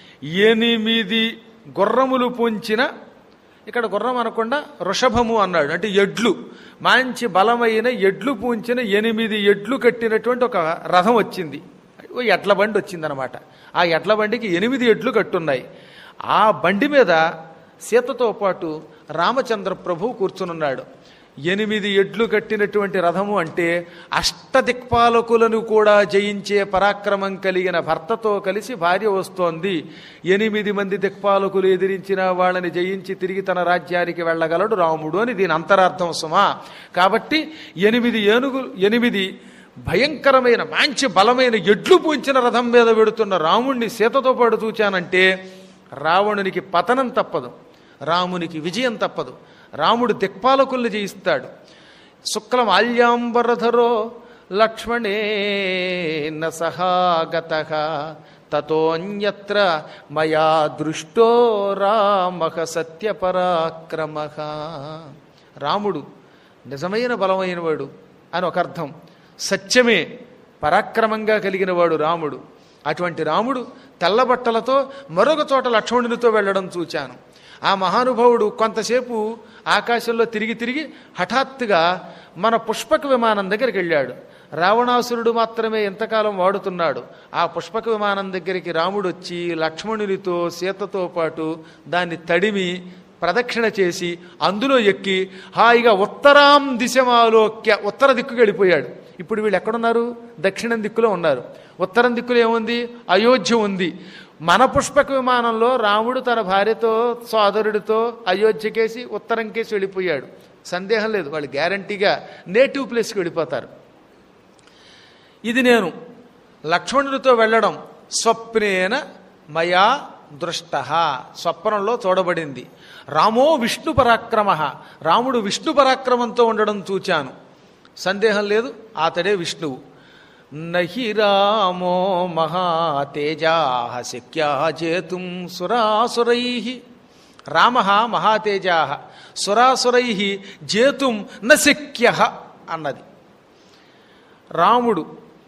ఎనిమిది గుర్రములు పూంచిన ఇక్కడ గుర్రం అనకుండా వృషభము అన్నాడు అంటే ఎడ్లు మంచి బలమైన ఎడ్లు పూంచిన ఎనిమిది ఎడ్లు కట్టినటువంటి ఒక రథం వచ్చింది ఓ ఎడ్ల బండి వచ్చిందనమాట ఆ ఎడ్ల బండికి ఎనిమిది ఎడ్లు కట్టున్నాయి ఆ బండి మీద సీతతో పాటు రామచంద్ర ప్రభు కూర్చునున్నాడు ఎనిమిది ఎడ్లు కట్టినటువంటి రథము అంటే అష్టదిక్పాలకులను కూడా జయించే పరాక్రమం కలిగిన భర్తతో కలిసి భార్య వస్తోంది ఎనిమిది మంది దిక్పాలకులు ఎదిరించిన వాళ్ళని జయించి తిరిగి తన రాజ్యానికి వెళ్ళగలడు రాముడు అని దీని అంతరార్థం సుమా కాబట్టి ఎనిమిది ఏనుగు ఎనిమిది భయంకరమైన మంచి బలమైన ఎడ్లు పూంచిన రథం మీద పెడుతున్న రాముణ్ణి సీతతో పాటు చూచానంటే రావణునికి పతనం తప్పదు రామునికి విజయం తప్పదు రాముడు దిక్పాలకుల్ని జయిస్తాడు శుక్లం ఆల్యాంబరధరో లక్ష్మణేన సహాగత తతోన్యత్ర మయా దృష్టో రామః సత్యపరాక్రమ రాముడు నిజమైన బలమైనవాడు అని ఒక అర్థం సత్యమే పరాక్రమంగా కలిగిన వాడు రాముడు అటువంటి రాముడు తెల్లబట్టలతో మరొక చోట లక్ష్మణునితో వెళ్ళడం చూచాను ఆ మహానుభావుడు కొంతసేపు ఆకాశంలో తిరిగి తిరిగి హఠాత్తుగా మన పుష్పక విమానం దగ్గరికి వెళ్ళాడు రావణాసురుడు మాత్రమే ఎంతకాలం వాడుతున్నాడు ఆ పుష్పక విమానం దగ్గరికి రాముడు వచ్చి లక్ష్మణునితో సీతతో పాటు దాన్ని తడిమి ప్రదక్షిణ చేసి అందులో ఎక్కి హాయిగా ఉత్తరాం దిశమాలోక్య ఉత్తర దిక్కుకి వెళ్ళిపోయాడు ఇప్పుడు వీళ్ళు ఎక్కడున్నారు దక్షిణం దిక్కులో ఉన్నారు ఉత్తరం దిక్కులో ఏముంది అయోధ్య ఉంది మన పుష్పక విమానంలో రాముడు తన భార్యతో సోదరుడితో అయోధ్యకేసి ఉత్తరం కేసి వెళ్ళిపోయాడు సందేహం లేదు వాళ్ళు గ్యారంటీగా నేటివ్ ప్లేస్కి వెళ్ళిపోతారు ఇది నేను లక్ష్మణుడితో వెళ్ళడం స్వప్నేన మయా దృష్ట స్వప్నంలో చూడబడింది రామో విష్ణు పరాక్రమ రాముడు విష్ణు పరాక్రమంతో ఉండడం చూచాను సందేహం లేదు అతడే విష్ణువు నహి రామో మహాతేజా శక్యా చేతుం సురాసురై రామ మహాతేజా సురాసురై జేతుం న శక్య అన్నది రాముడు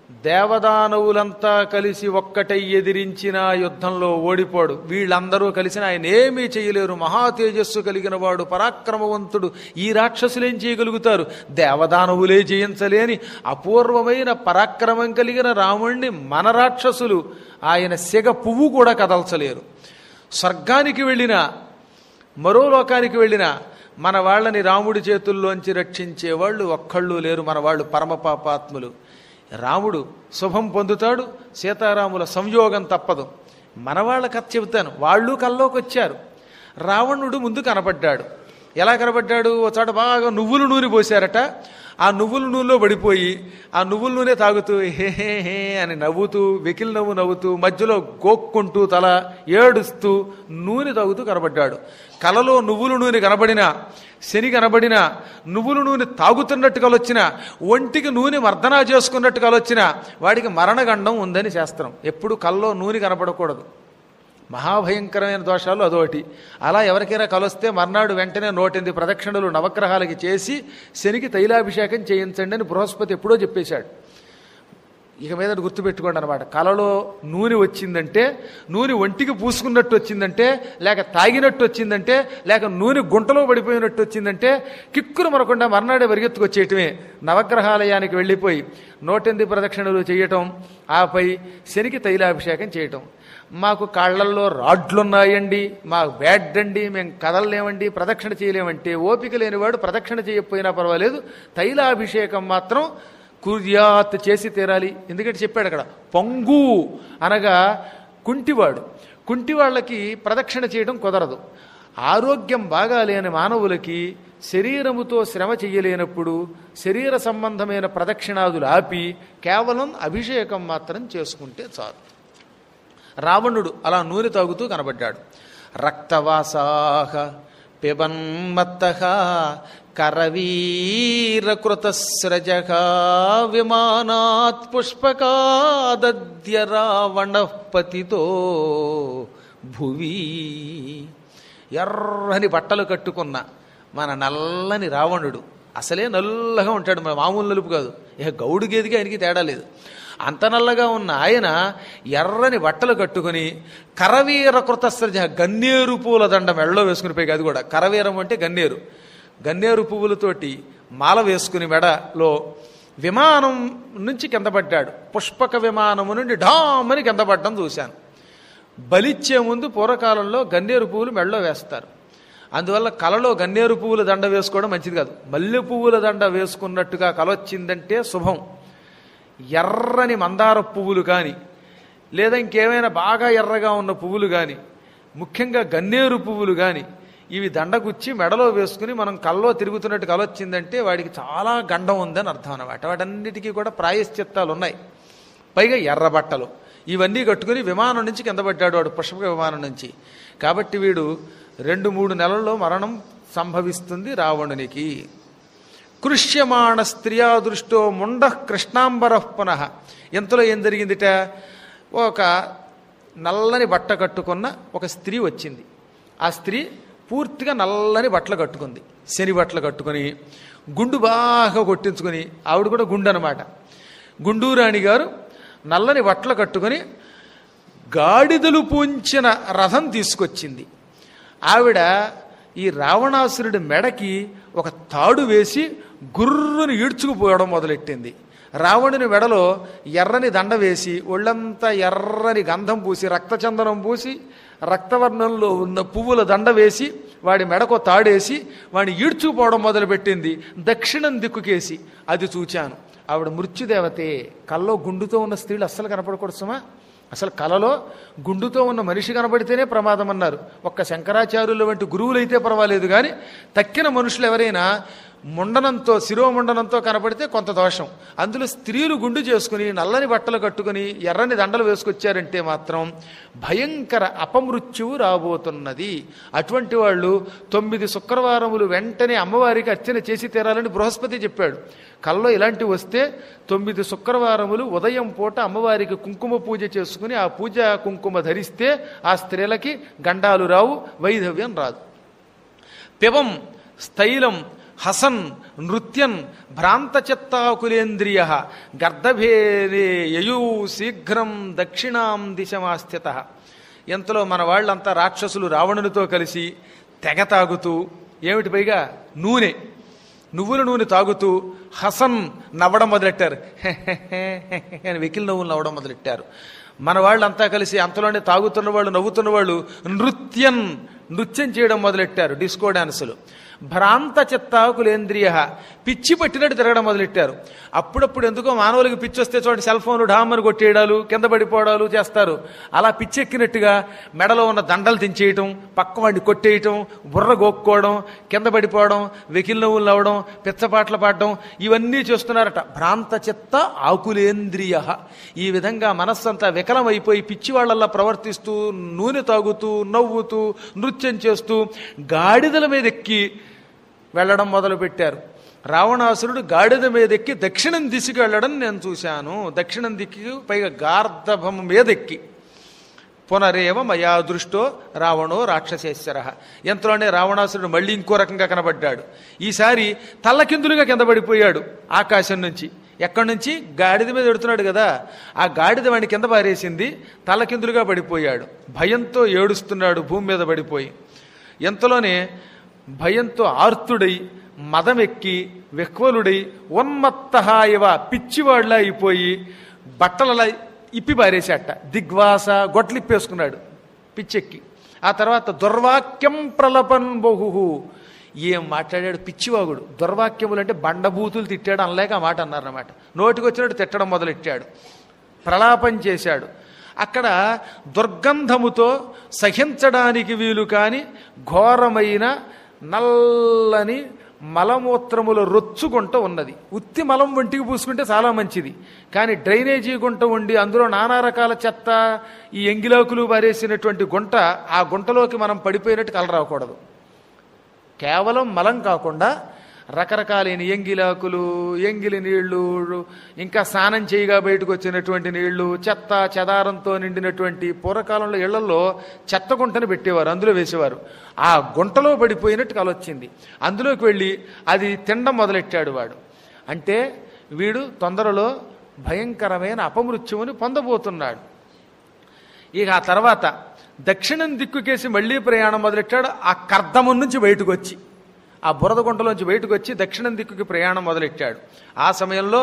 దేవదానవులంతా కలిసి ఒక్కటై ఎదిరించిన యుద్ధంలో ఓడిపోడు వీళ్ళందరూ కలిసిన ఆయన ఏమీ చేయలేరు మహా తేజస్సు కలిగిన వాడు పరాక్రమవంతుడు ఈ రాక్షసులు ఏం చేయగలుగుతారు దేవదానవులే జయించలేని అపూర్వమైన పరాక్రమం కలిగిన రాముణ్ణి మన రాక్షసులు ఆయన సెగ పువ్వు కూడా కదల్చలేరు స్వర్గానికి వెళ్ళిన మరో లోకానికి వెళ్ళిన మన వాళ్ళని రాముడి చేతుల్లోంచి రక్షించే వాళ్ళు ఒక్కళ్ళు లేరు మన వాళ్ళు పరమపాపాత్ములు రాముడు శుభం పొందుతాడు సీతారాముల సంయోగం తప్పదు మన వాళ్ళ కథ చెబుతాను వాళ్ళు కల్లోకి వచ్చారు రావణుడు ముందు కనపడ్డాడు ఎలా కనపడ్డాడు ఓ చోట బాగా నువ్వుల నూనె పోశారట ఆ నువ్వుల నూనెలో పడిపోయి ఆ నువ్వుల నూనె తాగుతూ హే హే హే అని నవ్వుతూ వెకిల్ నవ్వు నవ్వుతూ మధ్యలో గోక్కుంటూ తల ఏడుస్తూ నూనె తాగుతూ కనబడ్డాడు కలలో నువ్వుల నూనె కనబడినా శని కనబడినా నువ్వుల నూనె తాగుతున్నట్టు కలొచ్చిన ఒంటికి నూనె మర్దనా చేసుకున్నట్టు కలొచ్చిన వాడికి మరణగండం ఉందని శాస్త్రం ఎప్పుడు కల్లో నూనె కనపడకూడదు మహాభయంకరమైన దోషాలు అదొకటి అలా ఎవరికైనా కలొస్తే మర్నాడు వెంటనే నూటెనిమిది ప్రదక్షిణలు నవగ్రహాలకి చేసి శనికి తైలాభిషేకం చేయించండి అని బృహస్పతి ఎప్పుడో చెప్పేశాడు ఇక మీద గుర్తుపెట్టుకోండి అనమాట కలలో నూనె వచ్చిందంటే నూనె ఒంటికి పూసుకున్నట్టు వచ్చిందంటే లేక తాగినట్టు వచ్చిందంటే లేక నూనె గుంటలో పడిపోయినట్టు వచ్చిందంటే కిక్కురు మనకుండా మర్నాడే పరిగెత్తుకొచ్చేయటమే నవగ్రహాలయానికి వెళ్ళిపోయి నూటెనిమిది ప్రదక్షిణలు చేయటం ఆపై శనికి తైలాభిషేకం చేయటం మాకు కాళ్ళల్లో రాడ్లున్నాయండి మాకు బ్యాడ్ అండి మేము కదలలేమండి ప్రదక్షిణ చేయలేమంటే ఓపిక లేనివాడు ప్రదక్షిణ చేయకపోయినా పర్వాలేదు తైలాభిషేకం మాత్రం కుర్యాత్ చేసి తీరాలి ఎందుకంటే చెప్పాడు అక్కడ పొంగు అనగా కుంటివాడు కుంటివాళ్ళకి ప్రదక్షిణ చేయడం కుదరదు ఆరోగ్యం బాగా లేని మానవులకి శరీరముతో శ్రమ చెయ్యలేనప్పుడు శరీర సంబంధమైన ప్రదక్షిణాదులు ఆపి కేవలం అభిషేకం మాత్రం చేసుకుంటే చాలు రావణుడు అలా నూనె తాగుతూ కనబడ్డాడు రక్తవాసాహ పిబన్మత్త కరవీరకృతస్రజ విమానాత్ పుష్పకాదద్య రావణ పతితో భువి ఎర్రని బట్టలు కట్టుకున్న మన నల్లని రావణుడు అసలే నల్లగా ఉంటాడు మన మామూలు నలుపు కాదు ఇక గౌడు గేదికి ఆయనకి తేడా లేదు అంత నల్లగా ఉన్న ఆయన ఎర్రని బట్టలు కట్టుకుని కరవీర కృతస్రజ గన్నేరు పూల దండ మెడలో వేసుకుని పోయి అది కూడా కరవీరం అంటే గన్నేరు గన్నేరు పువ్వులతోటి మాల వేసుకుని మెడలో విమానం నుంచి కింద పడ్డాడు పుష్పక విమానము నుండి ఢామని కింద పడ్డం చూశాను బలిచ్చే ముందు పూర్వకాలంలో గన్నేరు పువ్వులు మెడలో వేస్తారు అందువల్ల కలలో గన్నేరు పువ్వుల దండ వేసుకోవడం మంచిది కాదు మల్లె పువ్వుల దండ వేసుకున్నట్టుగా కల వచ్చిందంటే శుభం ఎర్రని మందార పువ్వులు కానీ లేదా ఇంకేమైనా బాగా ఎర్రగా ఉన్న పువ్వులు కానీ ముఖ్యంగా గన్నేరు పువ్వులు కానీ ఇవి దండగుచ్చి మెడలో వేసుకుని మనం కల్లో తిరుగుతున్నట్టు కలొచ్చిందంటే వాడికి చాలా గండం ఉందని అర్థం అన్నమాట వాటన్నిటికీ కూడా ప్రాయశ్చిత్తాలు ఉన్నాయి పైగా ఎర్ర బట్టలు ఇవన్నీ కట్టుకుని విమానం నుంచి కింద పడ్డాడు వాడు పుష్పక విమానం నుంచి కాబట్టి వీడు రెండు మూడు నెలల్లో మరణం సంభవిస్తుంది రావణునికి కృష్యమాణ స్త్రియా దృష్టో ముండ కృష్ణాంబర పునః ఎంతలో ఏం జరిగిందిట ఒక నల్లని బట్ట కట్టుకున్న ఒక స్త్రీ వచ్చింది ఆ స్త్రీ పూర్తిగా నల్లని బట్టలు కట్టుకుంది శని బట్టలు కట్టుకొని గుండు బాగా కొట్టించుకొని ఆవిడ కూడా గుండు అనమాట గుండూరాణి గారు నల్లని బట్టలు కట్టుకొని గాడిదలు పూంచిన రథం తీసుకొచ్చింది ఆవిడ ఈ రావణాసురుడి మెడకి ఒక తాడు వేసి గుర్రుని ఈడ్చుకుపోవడం మొదలెట్టింది రావణుని మెడలో ఎర్రని దండ వేసి ఒళ్ళంతా ఎర్రని గంధం పూసి రక్తచందనం పూసి రక్తవర్ణంలో ఉన్న పువ్వుల దండ వేసి వాడి మెడకు తాడేసి వాడిని ఈడ్చుకుపోవడం మొదలుపెట్టింది దక్షిణం దిక్కుకేసి అది చూచాను ఆవిడ మృత్యుదేవతే కల్లో గుండుతో ఉన్న స్త్రీలు అస్సలు కనపడకూడదు సుమా అసలు కలలో గుండుతో ఉన్న మనిషి కనబడితేనే ప్రమాదం అన్నారు ఒక్క శంకరాచార్యుల వంటి గురువులైతే పర్వాలేదు కానీ తక్కిన మనుషులు ఎవరైనా ముండనంతో శిరోముండనంతో కనపడితే కొంత దోషం అందులో స్త్రీలు గుండు చేసుకుని నల్లని బట్టలు కట్టుకుని ఎర్రని దండలు వేసుకొచ్చారంటే మాత్రం భయంకర అపమృత్యువు రాబోతున్నది అటువంటి వాళ్ళు తొమ్మిది శుక్రవారములు వెంటనే అమ్మవారికి అర్చన చేసి తీరాలని బృహస్పతి చెప్పాడు కల్లో ఇలాంటివి వస్తే తొమ్మిది శుక్రవారములు ఉదయం పూట అమ్మవారికి కుంకుమ పూజ చేసుకుని ఆ పూజ కుంకుమ ధరిస్తే ఆ స్త్రీలకి గండాలు రావు వైధవ్యం రాదు పివం స్థైలం హసన్ నృత్యన్ భ్రాంతచిత్తాకులేంద్రియ గర్ధభేరే యయూ శీఘ్రం దక్షిణాం దిశమాస్థిత ఎంతలో మన వాళ్ళంతా రాక్షసులు రావణునితో కలిసి తెగ తాగుతూ ఏమిటి పైగా నూనె నువ్వుల నూనె తాగుతూ హసన్ నవ్వడం మొదలెట్టారు అని వెకిల్ నవ్వులు నవ్వడం మొదలెట్టారు మన వాళ్ళంతా కలిసి అంతలోనే తాగుతున్న వాళ్ళు నవ్వుతున్న వాళ్ళు నృత్యం నృత్యం చేయడం మొదలెట్టారు డిస్కో డాన్సులు భ్రాంత చిత్తాకులేంద్రియ పిచ్చి పట్టినట్టు తిరగడం మొదలెట్టారు అప్పుడప్పుడు ఎందుకో మానవులకి పిచ్చి వస్తే చూడండి సెల్ ఫోన్లు డామని కొట్టేయడాలు కింద పడిపోవడాలు చేస్తారు అలా పిచ్చెక్కినట్టుగా మెడలో ఉన్న దండలు తెంచేయటం పక్క వాడిని కొట్టేయటం బుర్ర గోక్కోవడం కింద పడిపోవడం వెకిల్ నవ్వులు నవ్వడం పిచ్చపాటలు పాడడం ఇవన్నీ చేస్తున్నారట భ్రాంత చిత్త ఆకులేంద్రియ ఈ విధంగా మనస్సంతా వికలమైపోయి పిచ్చి వాళ్ళల్లా ప్రవర్తిస్తూ నూనె తాగుతూ నవ్వుతూ నృత్యం చేస్తూ గాడిదల మీద ఎక్కి వెళ్ళడం మొదలుపెట్టారు రావణాసురుడు గాడిద మీద ఎక్కి దక్షిణం దిశకు వెళ్ళడం నేను చూశాను దక్షిణం దిక్కు పైగా గార్ధభం మీద ఎక్కి పునరేవ మయా దృష్టో రావణో రాక్షసేశ్వర ఎంతలోనే రావణాసురుడు మళ్ళీ ఇంకో రకంగా కనబడ్డాడు ఈసారి తల్లకిందులుగా కింద పడిపోయాడు ఆకాశం నుంచి ఎక్కడి నుంచి గాడిద మీద ఎడుతున్నాడు కదా ఆ గాడిద వాడిని కింద పారేసింది తల్లకిందులుగా పడిపోయాడు భయంతో ఏడుస్తున్నాడు భూమి మీద పడిపోయి ఎంతలోనే భయంతో ఆర్తుడై మదమెక్కి విహ్వలుడై ఉన్మత్త ఇవ పిచ్చివాళ్ళ అయిపోయి బట్టలలా ఇప్పి పారేసేట దిగ్వాస గొట్లిప్పేసుకున్నాడు పిచ్చెక్కి ఆ తర్వాత దుర్వాక్యం ప్రలపన్ బహు ఏం మాట్లాడాడు పిచ్చివాగుడు దుర్వాక్యములు అంటే బండబూతులు తిట్టాడు అనలేక ఆ మాట అన్నారన్నమాట నోటికి వచ్చినట్టు తిట్టడం మొదలెట్టాడు ప్రలాపం చేశాడు అక్కడ దుర్గంధముతో సహించడానికి వీలు కాని ఘోరమైన నల్లని మలమూత్రముల రొచ్చు గుంట ఉన్నది ఉత్తి మలం ఒంటికి పూసుకుంటే చాలా మంచిది కానీ డ్రైనేజీ గుంట ఉండి అందులో నానా రకాల చెత్త ఈ ఎంగిలాకులు పారేసినటువంటి గుంట ఆ గుంటలోకి మనం పడిపోయినట్టు కలరాకూడదు కేవలం మలం కాకుండా రకరకాలైన ఎంగిలాకులు ఎంగిలి నీళ్లు ఇంకా స్నానం చేయగా బయటకు వచ్చినటువంటి నీళ్లు చెత్త చెదారంతో నిండినటువంటి పూర్వకాలంలో ఇళ్లలో చెత్త గుంటను పెట్టేవారు అందులో వేసేవారు ఆ గుంటలో పడిపోయినట్టు కలొచ్చింది అందులోకి వెళ్ళి అది తినడం మొదలెట్టాడు వాడు అంటే వీడు తొందరలో భయంకరమైన అపమృత్యువుని పొందబోతున్నాడు ఇక ఆ తర్వాత దక్షిణం దిక్కుకేసి మళ్ళీ ప్రయాణం మొదలెట్టాడు ఆ కర్దము నుంచి బయటకు వచ్చి ఆ బురద గుంటలోంచి బయటకు వచ్చి దక్షిణం దిక్కుకి ప్రయాణం మొదలెట్టాడు ఆ సమయంలో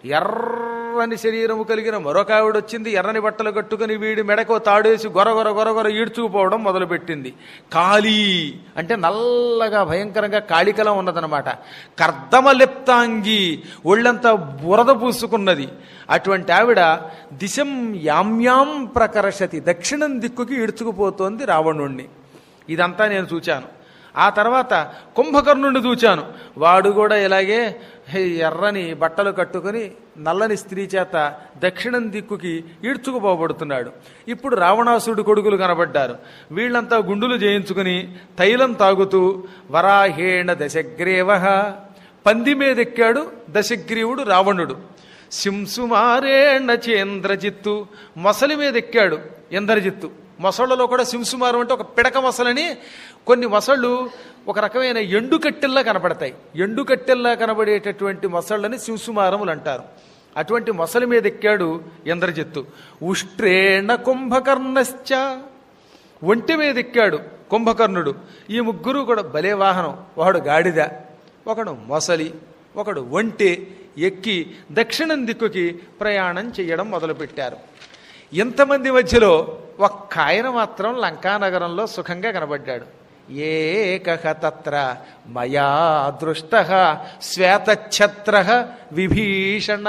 ఎర్రని శరీరము కలిగిన మరొక ఆవిడ వచ్చింది ఎర్రని బట్టలు కట్టుకుని వీడి మెడకో తాడేసి గొరగొర గొరగొర ఈడ్చుకుపోవడం మొదలుపెట్టింది కాళీ అంటే నల్లగా భయంకరంగా కాళికలా ఉన్నదనమాట కర్దమలిప్తాంగి ఒళ్ళంతా బురద పూసుకున్నది అటువంటి ఆవిడ దిశం యామ్యాం ప్రకర్షతి దక్షిణం దిక్కుకి ఈడ్చుకుపోతోంది రావణుణ్ణి ఇదంతా నేను చూచాను ఆ తర్వాత కుంభకర్ణుడిని చూచాను వాడు కూడా ఇలాగే హే, ఎర్రని బట్టలు కట్టుకుని నల్లని స్త్రీ చేత దక్షిణం దిక్కుకి ఈడ్చుకుపోబడుతున్నాడు ఇప్పుడు రావణాసురుడు కొడుకులు కనబడ్డారు వీళ్ళంతా గుండులు చేయించుకుని తైలం తాగుతూ వరాహేణ దశగ్రీవ పంది మీదెక్కాడు దశగ్రీవుడు రావణుడు సింసుమారేణ చేంద్రజిత్తు మొసలి మీద ఎక్కాడు ఇంద్రజిత్తు మొసళ్ళలో కూడా సింసుమారం అంటే ఒక పిడక మొసలని కొన్ని మొసళ్ళు ఒక రకమైన ఎండుకట్టెల్లా కనపడతాయి ఎండుకట్టెల్లా కనబడేటటువంటి మొసళ్ళని సింసుమారములు అంటారు అటువంటి మొసలి మీద ఎక్కాడు ఇంద్రజిత్తు ఉష్ట్రేణ కుంభకర్ణశ్చ ఒంటి మీద ఎక్కాడు కుంభకర్ణుడు ఈ ముగ్గురు కూడా భలే వాహనం ఒకడు గాడిద ఒకడు మొసలి ఒకడు ఒంటె ఎక్కి దక్షిణం దిక్కుకి ప్రయాణం చేయడం మొదలుపెట్టారు ఇంతమంది మధ్యలో ఒక్క ఆయన మాత్రం లంకానగరంలో సుఖంగా కనబడ్డాడు ఏకహ తత్ర మయా దృష్ట శ్వేతఛత్ర విభీషణ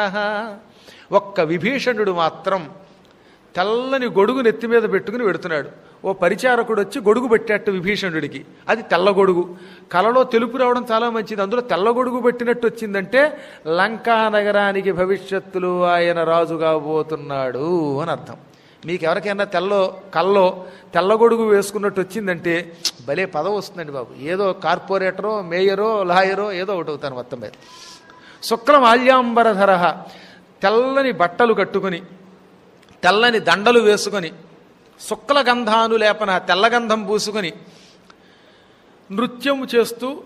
ఒక్క విభీషణుడు మాత్రం తెల్లని గొడుగు నెత్తి మీద పెట్టుకుని పెడుతున్నాడు ఓ పరిచారకుడు వచ్చి గొడుగు పెట్టేట్టు విభీషణుడికి అది తెల్ల గొడుగు కలలో తెలుపు రావడం చాలా మంచిది అందులో తెల్ల గొడుగు పెట్టినట్టు వచ్చిందంటే లంకా నగరానికి భవిష్యత్తులో ఆయన రాజు కాబోతున్నాడు అని అర్థం మీకు ఎవరికైనా తెల్లో కల్లో తెల్ల గొడుగు వేసుకున్నట్టు వచ్చిందంటే భలే పదవి వస్తుందండి బాబు ఏదో కార్పొరేటరో మేయరో లాయరో ఏదో ఒకటి అవుతాను మొత్తం మీద శుక్లం ఆల్యాంబరధర తెల్లని బట్టలు కట్టుకుని తెల్లని దండలు వేసుకొని శుక్ల గంధాను లేపన తెల్లగంధం పూసుకొని నృత్యము చేస్తూ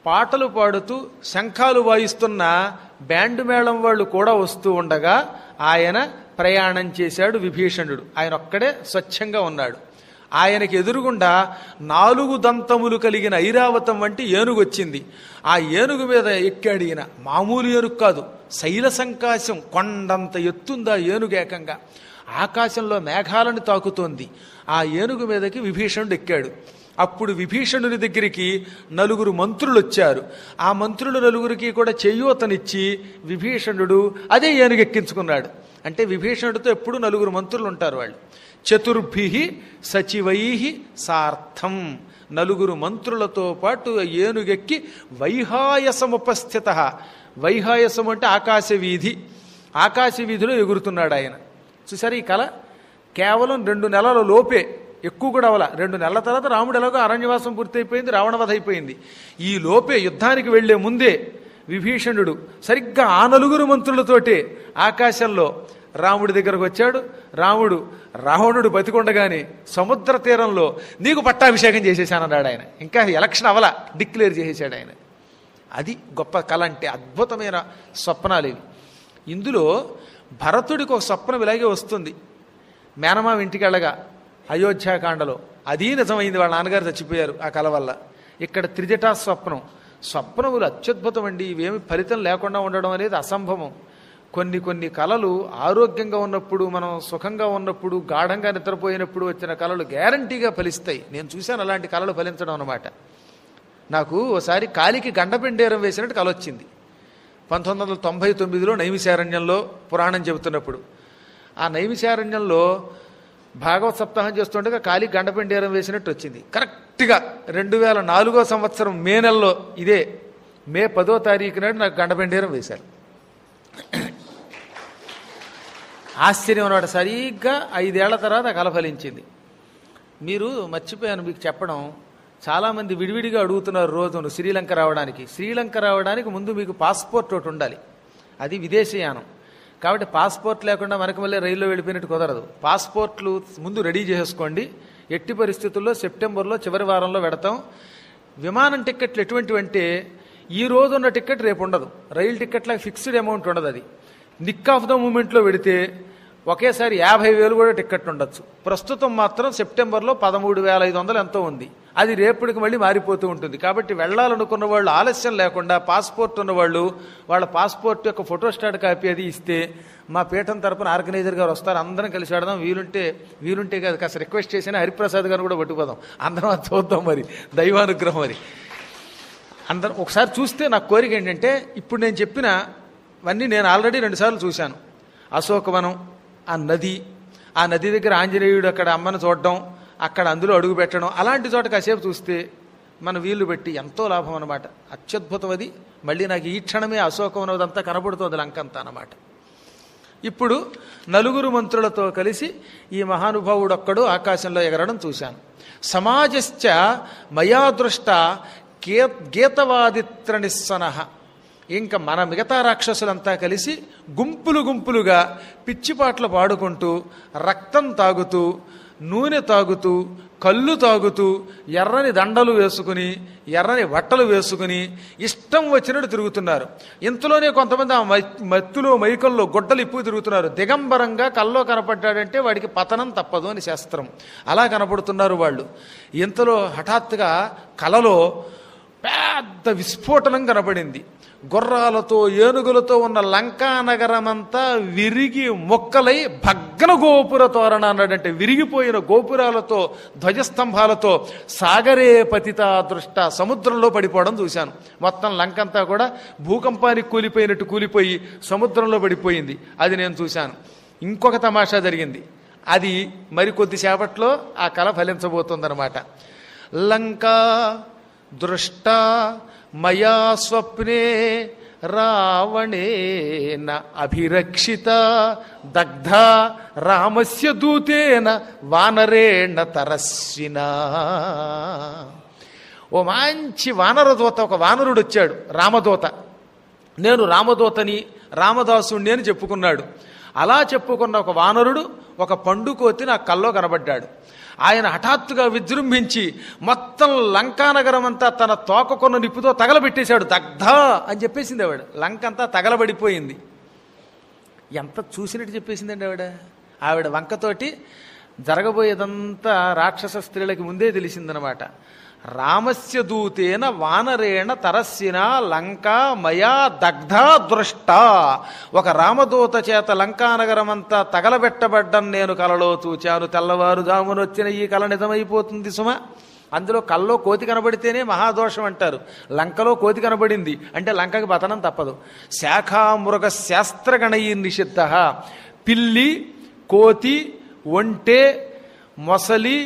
పాటలు పాడుతూ శంఖాలు వాయిస్తున్న బ్యాండ్ మేళం వాళ్ళు కూడా వస్తూ ఉండగా ఆయన ప్రయాణం చేశాడు విభీషణుడు ఆయన ఒక్కడే స్వచ్ఛంగా ఉన్నాడు ఆయనకి ఎదురుగుండా నాలుగు దంతములు కలిగిన ఐరావతం వంటి ఏనుగు వచ్చింది ఆ ఏనుగు మీద ఎక్కాడు ఈయన మామూలు ఏనుగు కాదు శైల సంకాశం కొండంత ఎత్తుందా ఏనుగు ఏకంగా ఆకాశంలో మేఘాలను తాకుతోంది ఆ ఏనుగు మీదకి విభీషణుడు ఎక్కాడు అప్పుడు విభీషణుని దగ్గరికి నలుగురు మంత్రులు వచ్చారు ఆ మంత్రులు నలుగురికి కూడా చేయూతనిచ్చి విభీషణుడు అదే ఏనుగు ఎక్కించుకున్నాడు అంటే విభీషణుడితో ఎప్పుడు నలుగురు మంత్రులు ఉంటారు వాళ్ళు చతుర్భి సచివై సార్థం నలుగురు మంత్రులతో పాటు ఏనుగెక్కి వైహాయసముపస్థిత వైహాయసం అంటే ఆకాశ వీధి ఆకాశ వీధిలో ఎగురుతున్నాడు ఆయన చూసారు ఈ కళ కేవలం రెండు నెలల లోపే ఎక్కువ కూడా అవల రెండు నెలల తర్వాత రాముడు ఎలాగో అరణ్యవాసం పూర్తయిపోయింది రావణవధ అయిపోయింది ఈ లోపే యుద్ధానికి వెళ్లే ముందే విభీషణుడు సరిగ్గా ఆ నలుగురు మంత్రులతోటే ఆకాశంలో రాముడి దగ్గరకు వచ్చాడు రాముడు రావణుడు బతికొండగానే సముద్ర తీరంలో నీకు పట్టాభిషేకం చేసేసానన్నాడు ఆయన ఇంకా ఎలక్షన్ అవల డిక్లేర్ చేసేసాడు ఆయన అది గొప్ప కళ అంటే అద్భుతమైన స్వప్నాలు ఇవి ఇందులో భరతుడికి ఒక స్వప్నం ఇలాగే వస్తుంది మేనమామ ఇంటికి వెళ్ళగా అయోధ్యాకాండలో అది నిజమైంది వాళ్ళ నాన్నగారు చచ్చిపోయారు ఆ కళ వల్ల ఇక్కడ త్రిజటా స్వప్నం స్వప్నములు అత్యద్భుతం అండి ఇవేమి ఫలితం లేకుండా ఉండడం అనేది అసంభవం కొన్ని కొన్ని కళలు ఆరోగ్యంగా ఉన్నప్పుడు మనం సుఖంగా ఉన్నప్పుడు గాఢంగా నిద్రపోయినప్పుడు వచ్చిన కళలు గ్యారంటీగా ఫలిస్తాయి నేను చూశాను అలాంటి కళలు ఫలించడం అన్నమాట నాకు ఓసారి కాలికి గండపెండేరం వేసినట్టు కల వచ్చింది పంతొమ్మిది వందల తొంభై తొమ్మిదిలో నైమిశారణ్యంలో పురాణం చెబుతున్నప్పుడు ఆ నైమిశారణ్యంలో భాగవత సప్తాహం చేస్తుండగా కాలి గండపెండేరం వేసినట్టు వచ్చింది కరెక్ట్గా రెండు వేల నాలుగో సంవత్సరం మే నెలలో ఇదే మే పదో తారీఖు నాడు నాకు గండపెండేరం వేశారు ఆశ్చర్యం అన్నమాట సరిగ్గా ఐదేళ్ల తర్వాత కల ఫలించింది మీరు మర్చిపోయాను మీకు చెప్పడం చాలామంది విడివిడిగా అడుగుతున్నారు రోజును శ్రీలంక రావడానికి శ్రీలంక రావడానికి ముందు మీకు పాస్పోర్ట్ ఒకటి ఉండాలి అది విదేశీయానం కాబట్టి పాస్పోర్ట్ లేకుండా మనకు మళ్ళీ రైల్లో వెళ్ళిపోయినట్టు కుదరదు పాస్పోర్ట్లు ముందు రెడీ చేసుకోండి ఎట్టి పరిస్థితుల్లో సెప్టెంబర్లో చివరి వారంలో పెడతాం విమానం టిక్కెట్లు ఎటువంటివి అంటే ఈ రోజు ఉన్న టికెట్ రేపు ఉండదు రైలు టిక్కెట్లకు ఫిక్స్డ్ అమౌంట్ ఉండదు అది నిక్ ఆఫ్ ద మూమెంట్లో పెడితే ఒకేసారి యాభై వేలు కూడా టిక్కెట్ ఉండొచ్చు ప్రస్తుతం మాత్రం సెప్టెంబర్లో పదమూడు వేల ఐదు వందలు ఎంతో ఉంది అది రేపటికి మళ్ళీ మారిపోతూ ఉంటుంది కాబట్టి వెళ్ళాలనుకున్న వాళ్ళు ఆలస్యం లేకుండా పాస్పోర్ట్ ఉన్నవాళ్ళు వాళ్ళ పాస్పోర్ట్ యొక్క ఫోటోస్టాట్ కాపీ అది ఇస్తే మా పీఠం తరపున ఆర్గనైజర్ గారు వస్తారు అందరం కలిసి ఆడదాం వీలుంటే వీలుంటే కాదు కాస్త రిక్వెస్ట్ చేసినా హరిప్రసాద్ గారు కూడా పట్టుకుపోదాం అందరం అది చూద్దాం మరి దైవానుగ్రహం మరి అందరం ఒకసారి చూస్తే నాకు కోరిక ఏంటంటే ఇప్పుడు నేను చెప్పిన అవన్నీ నేను ఆల్రెడీ రెండుసార్లు చూశాను అశోకవనం ఆ నది ఆ నది దగ్గర ఆంజనేయుడు అక్కడ అమ్మను చూడడం అక్కడ అందులో అడుగు పెట్టడం అలాంటి చోట కాసేపు చూస్తే మన వీళ్ళు పెట్టి ఎంతో లాభం అనమాట అత్యద్భుతం అది మళ్ళీ నాకు ఈ క్షణమే అశోకవనం అదంతా కనబడుతోంది లంకంతా అన్నమాట ఇప్పుడు నలుగురు మంత్రులతో కలిసి ఈ మహానుభావుడు ఒక్కడు ఆకాశంలో ఎగరడం చూశాను సమాజశ్చ మయా దృష్ట గే గీతవాదిత్ర నిస్సనహ ఇంకా మన మిగతా రాక్షసులంతా కలిసి గుంపులు గుంపులుగా పిచ్చిపాట్లు పాడుకుంటూ రక్తం తాగుతూ నూనె తాగుతూ కళ్ళు తాగుతూ ఎర్రని దండలు వేసుకుని ఎర్రని బట్టలు వేసుకుని ఇష్టం వచ్చినట్టు తిరుగుతున్నారు ఇంతలోనే కొంతమంది ఆ మై- మత్తులో మైకంలో గుడ్డలు ఇప్పు తిరుగుతున్నారు దిగంబరంగా కల్లో కనపడ్డాడంటే వాడికి పతనం తప్పదు అని శాస్త్రం అలా కనపడుతున్నారు వాళ్ళు ఇంతలో హఠాత్తుగా కలలో పెద్ద విస్ఫోటనం కనపడింది గుర్రాలతో ఏనుగులతో ఉన్న లంకా నగరమంతా విరిగి మొక్కలై భగ్న గోపుర తోరణ అన్నాడంటే విరిగిపోయిన గోపురాలతో ధ్వజస్తంభాలతో సాగరే పతిత దృష్ట సముద్రంలో పడిపోవడం చూశాను మొత్తం లంకంతా కూడా భూకంపానికి కూలిపోయినట్టు కూలిపోయి సముద్రంలో పడిపోయింది అది నేను చూశాను ఇంకొక తమాషా జరిగింది అది మరికొద్దిసేపట్లో ఆ కళ ఫలించబోతుందన్నమాట లంకా దృష్ట మయా స్వప్నే రావణేన అభిరక్షిత దగ్ధ రామస్య దూతేన వానరేణ తరస్వినా ఓ మంచి వానరదూత ఒక వానరుడు వచ్చాడు రామదూత నేను రామదూతని రామదాసుణ్ణి అని చెప్పుకున్నాడు అలా చెప్పుకున్న ఒక వానరుడు ఒక పండుకోతి నా కల్లో కనబడ్డాడు ఆయన హఠాత్తుగా విజృంభించి మొత్తం లంకానగరం అంతా తన తోకకొన్న నిప్పుతో తగలబెట్టేశాడు దగ్ధ అని చెప్పేసింది ఆవిడ లంక అంతా తగలబడిపోయింది ఎంత చూసినట్టు చెప్పేసిందండి ఆవిడ ఆవిడ వంకతోటి జరగబోయేదంతా రాక్షస స్త్రీలకి ముందే తెలిసిందనమాట రామస్య దూతేన వానరేణ తరస్సిన లంక మయా దగ్ధ దృష్ట ఒక రామదూత చేత లంకానగరమంతా తగలబెట్టబడ్డం నేను కలలో చూచాను తెల్లవారుజామున వచ్చిన ఈ కళ నిజమైపోతుంది సుమ అందులో కల్లో కోతి కనబడితేనే మహాదోషం అంటారు లంకలో కోతి కనబడింది అంటే లంకకి పతనం తప్పదు శాఖామృగ శాస్త్రగణయీ నిషిద్ధ పిల్లి కోతి ఒంటె మొసలి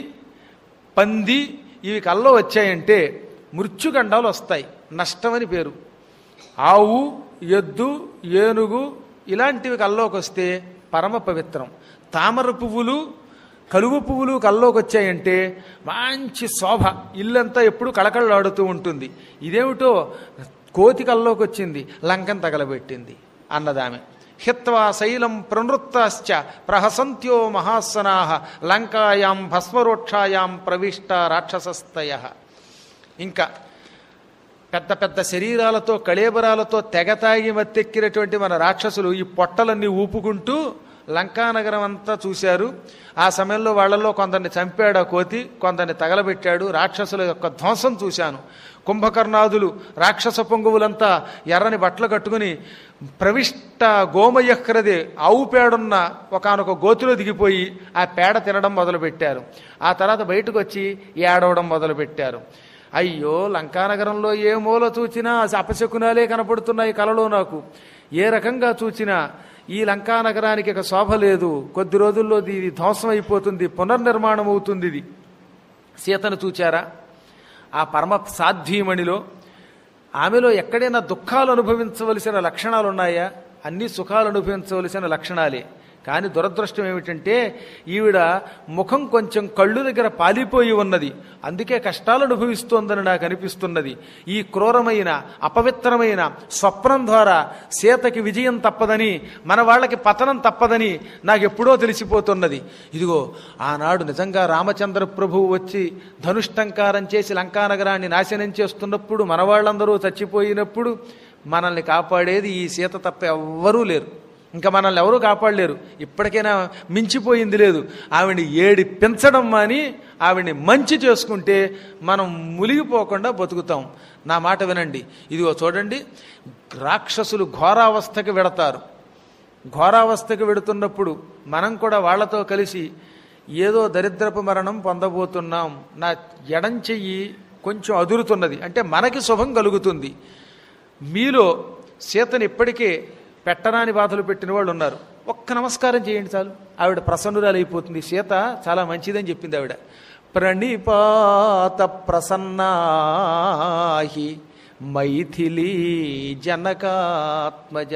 పంది ఇవి కల్లో వచ్చాయంటే మృత్యుగండాలు వస్తాయి నష్టమని పేరు ఆవు ఎద్దు ఏనుగు ఇలాంటివి కల్లోకి వస్తే పరమ పవిత్రం తామర పువ్వులు కలుగు పువ్వులు కల్లోకి వచ్చాయంటే మంచి శోభ ఇల్లంతా ఎప్పుడు కళకళలాడుతూ ఉంటుంది ఇదేమిటో కోతి కల్లోకి వచ్చింది లంకం తగలబెట్టింది అన్నదామె హిత్వా శైలం ప్రనృత్తాశ్చ ప్రహసంత్యో మహాసనా లంకాయాం భస్మరోక్షాయాం ప్రవిష్ట రాక్షసస్తయ ఇంకా పెద్ద పెద్ద శరీరాలతో కళేబరాలతో తెగతాగి మత్తెక్కినటువంటి మన రాక్షసులు ఈ పొట్టలన్నీ ఊపుకుంటూ లంకానగరం అంతా చూశారు ఆ సమయంలో వాళ్ళల్లో కొందరిని చంపాడు ఆ కోతి కొందరిని తగలబెట్టాడు రాక్షసుల యొక్క ధ్వంసం చూశాను కుంభకర్ణాదులు రాక్షస పొంగువులంతా ఎర్రని బట్టలు కట్టుకుని ప్రవిష్ట గోమయహ్రది ఆవు పేడున్న ఒకనొక గోతులో దిగిపోయి ఆ పేడ తినడం మొదలుపెట్టారు ఆ తర్వాత బయటకు వచ్చి ఏడవడం మొదలుపెట్టారు అయ్యో లంకానగరంలో ఏ మూల చూచినా అపశకునాలే కనపడుతున్నాయి కలలో నాకు ఏ రకంగా చూచినా ఈ లంకానగరానికి ఇక శోభ లేదు కొద్ది రోజుల్లో ఇది ధ్వంసం అయిపోతుంది పునర్నిర్మాణం అవుతుంది ఇది సీతను చూచారా ఆ పరమ సాధ్వీమణిలో ఆమెలో ఎక్కడైనా దుఃఖాలు అనుభవించవలసిన లక్షణాలు ఉన్నాయా అన్ని సుఖాలు అనుభవించవలసిన లక్షణాలే కానీ దురదృష్టం ఏమిటంటే ఈవిడ ముఖం కొంచెం కళ్ళు దగ్గర పాలిపోయి ఉన్నది అందుకే కష్టాలు అనుభవిస్తోందని నాకు అనిపిస్తున్నది ఈ క్రూరమైన అపవిత్రమైన స్వప్నం ద్వారా సీతకి విజయం తప్పదని మన వాళ్ళకి పతనం తప్పదని నాకు ఎప్పుడో తెలిసిపోతున్నది ఇదిగో ఆనాడు నిజంగా రామచంద్ర ప్రభువు వచ్చి ధనుష్టంకారం చేసి లంకానగరాన్ని నాశనం చేస్తున్నప్పుడు మన వాళ్ళందరూ చచ్చిపోయినప్పుడు మనల్ని కాపాడేది ఈ సీత తప్ప ఎవ్వరూ లేరు ఇంకా మనల్ని ఎవరూ కాపాడలేరు ఇప్పటికైనా మించిపోయింది లేదు ఆవిడ్ని ఏడి పెంచడం అని ఆవిడ్ని మంచి చేసుకుంటే మనం మునిగిపోకుండా బతుకుతాం నా మాట వినండి ఇదిగో చూడండి రాక్షసులు ఘోరావస్థకి వెడతారు ఘోరావస్థకి వెడుతున్నప్పుడు మనం కూడా వాళ్ళతో కలిసి ఏదో దరిద్రపు మరణం పొందబోతున్నాం నా ఎడం చెయ్యి కొంచెం అదురుతున్నది అంటే మనకి శుభం కలుగుతుంది మీలో సీతను ఇప్పటికే పెట్టరాని బాధలు పెట్టిన వాళ్ళు ఉన్నారు ఒక్క నమస్కారం చేయండి చాలు ఆవిడ ప్రసన్నురాలు అయిపోతుంది సీత చాలా మంచిదని చెప్పింది ఆవిడ ప్రణిపాత ప్రసన్నాహి మైథిలీ జనకాత్మజ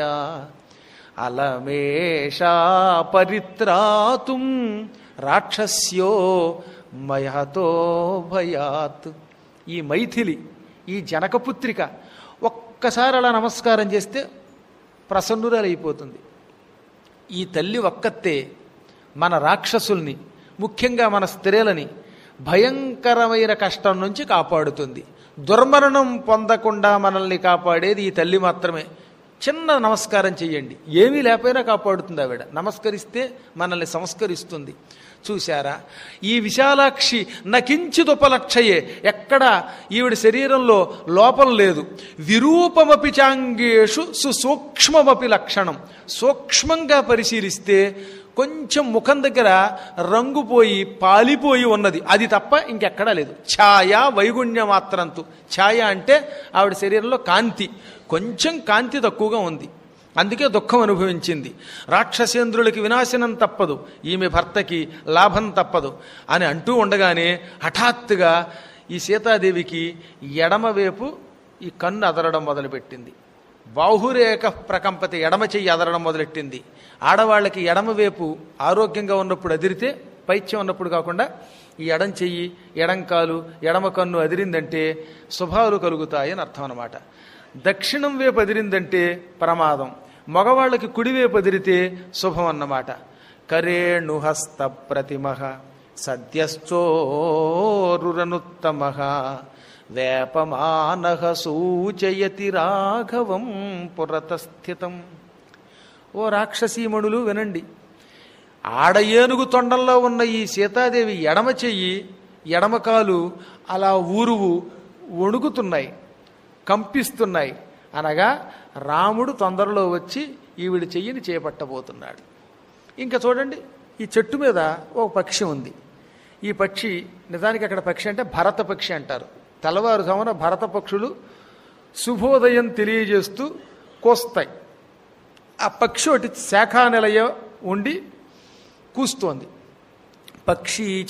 అలమేషా పరిత్రాతుం రాక్షస్యో మయతో భయాత్ ఈ మైథిలి ఈ జనకపుత్రిక ఒక్కసారి అలా నమస్కారం చేస్తే ప్రసన్నురాలైపోతుంది ఈ తల్లి ఒక్కతే మన రాక్షసుల్ని ముఖ్యంగా మన స్త్రీలని భయంకరమైన కష్టం నుంచి కాపాడుతుంది దుర్మరణం పొందకుండా మనల్ని కాపాడేది ఈ తల్లి మాత్రమే చిన్న నమస్కారం చెయ్యండి ఏమీ లేకపోయినా కాపాడుతుంది ఆవిడ నమస్కరిస్తే మనల్ని సంస్కరిస్తుంది చూశారా ఈ విశాలాక్షి నకించిదుపలక్షయే ఎక్కడ ఈవిడ శరీరంలో లోపం లేదు విరూపమపి చాంగేషు సుసూక్ష్మమపి లక్షణం సూక్ష్మంగా పరిశీలిస్తే కొంచెం ముఖం దగ్గర రంగు పోయి పాలిపోయి ఉన్నది అది తప్ప ఇంకెక్కడా లేదు ఛాయ వైగుణ్య మాత్రంతు ఛాయ అంటే ఆవిడ శరీరంలో కాంతి కొంచెం కాంతి తక్కువగా ఉంది అందుకే దుఃఖం అనుభవించింది రాక్షసేంద్రులకి వినాశనం తప్పదు ఈమె భర్తకి లాభం తప్పదు అని అంటూ ఉండగానే హఠాత్తుగా ఈ సీతాదేవికి ఎడమవైపు ఈ కన్ను అదరడం మొదలుపెట్టింది బాహురేఖ ప్రకంపతి ఎడమ చెయ్యి అదరడం మొదలెట్టింది ఆడవాళ్ళకి ఎడమవైపు ఆరోగ్యంగా ఉన్నప్పుడు అదిరితే పైత్యం ఉన్నప్పుడు కాకుండా ఈ ఎడం చెయ్యి ఎడం కాలు ఎడమ కన్ను అదిరిందంటే శుభాలు కలుగుతాయని అర్థం అనమాట దక్షిణం వైపు అదిరిందంటే ప్రమాదం మగవాళ్ళకి కుడివైపు అదిరితే శుభం అన్నమాట కరేణుహస్త ప్రతిమ సద్యశ్చోరురనుత్తమ వేపమానహ సూచయతి రాఘవం పురతస్థితం ఓ రాక్షసీమణులు వినండి ఆడ ఏనుగు తొండంలో ఉన్న ఈ సీతాదేవి ఎడమ చెయ్యి ఎడమ కాలు అలా ఊరువు వణుకుతున్నాయి కంపిస్తున్నాయి అనగా రాముడు తొందరలో వచ్చి ఈవిడి చెయ్యిని చేపట్టబోతున్నాడు ఇంకా చూడండి ఈ చెట్టు మీద ఒక పక్షి ఉంది ఈ పక్షి నిజానికి అక్కడ పక్షి అంటే భరత పక్షి అంటారు తెల్లవారుజామున భరత పక్షులు శుభోదయం తెలియజేస్తూ కోస్తాయి ఆ పక్షి ఒకటి శాఖా నిలయ ఉండి కూస్తోంది పక్షీచ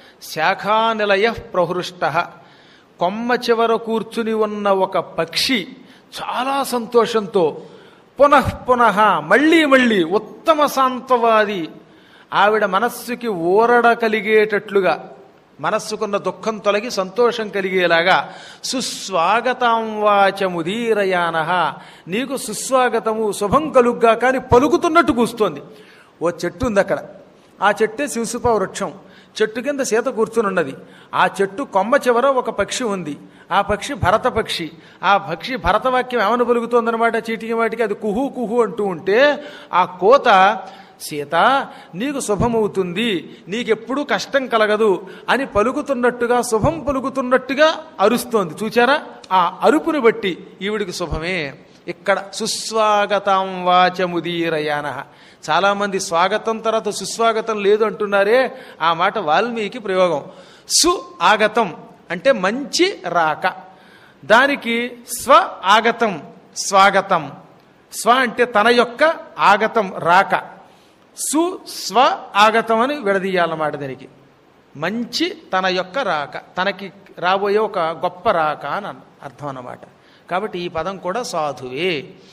శాఖానిలయ ప్రహృష్ట కొమ్మ చివర కూర్చుని ఉన్న ఒక పక్షి చాలా సంతోషంతో పునః పునః మళ్ళీ మళ్ళీ ఉత్తమ సాంతవాది ఆవిడ మనస్సుకి ఊరడ కలిగేటట్లుగా మనస్సుకున్న దుఃఖం తొలగి సంతోషం కలిగేలాగా సుస్వాగతం వాచముదీరయాన నీకు సుస్వాగతము శుభం కలుగ్గా కానీ పలుకుతున్నట్టు కూస్తోంది ఓ చెట్టు ఉంది అక్కడ ఆ చెట్టే శివసుప వృక్షం చెట్టు కింద సీత కూర్చుని ఉన్నది ఆ చెట్టు కొమ్మ చివర ఒక పక్షి ఉంది ఆ పక్షి భరత పక్షి ఆ పక్షి భరతవాక్యం ఏమని పలుకుతోందనమాట చీటికి వాటికి అది కుహు కుహు అంటూ ఉంటే ఆ కోత సీత నీకు శుభమవుతుంది నీకెప్పుడూ కష్టం కలగదు అని పలుకుతున్నట్టుగా శుభం పలుకుతున్నట్టుగా అరుస్తోంది చూచారా ఆ అరుపుని బట్టి ఈవిడికి శుభమే ఇక్కడ సుస్వాగతం వాచముదీరయాన చాలామంది స్వాగతం తర్వాత సుస్వాగతం లేదు అంటున్నారే ఆ మాట వాల్మీకి ప్రయోగం సు ఆగతం అంటే మంచి రాక దానికి స్వ ఆగతం స్వాగతం స్వ అంటే తన యొక్క ఆగతం రాక సు స్వ ఆగతం అని విడదీయాలన్నమాట దీనికి మంచి తన యొక్క రాక తనకి రాబోయే ఒక గొప్ప రాక అని అన్- అర్థం అన్నమాట కాబట్టి ఈ పదం కూడా సాధువే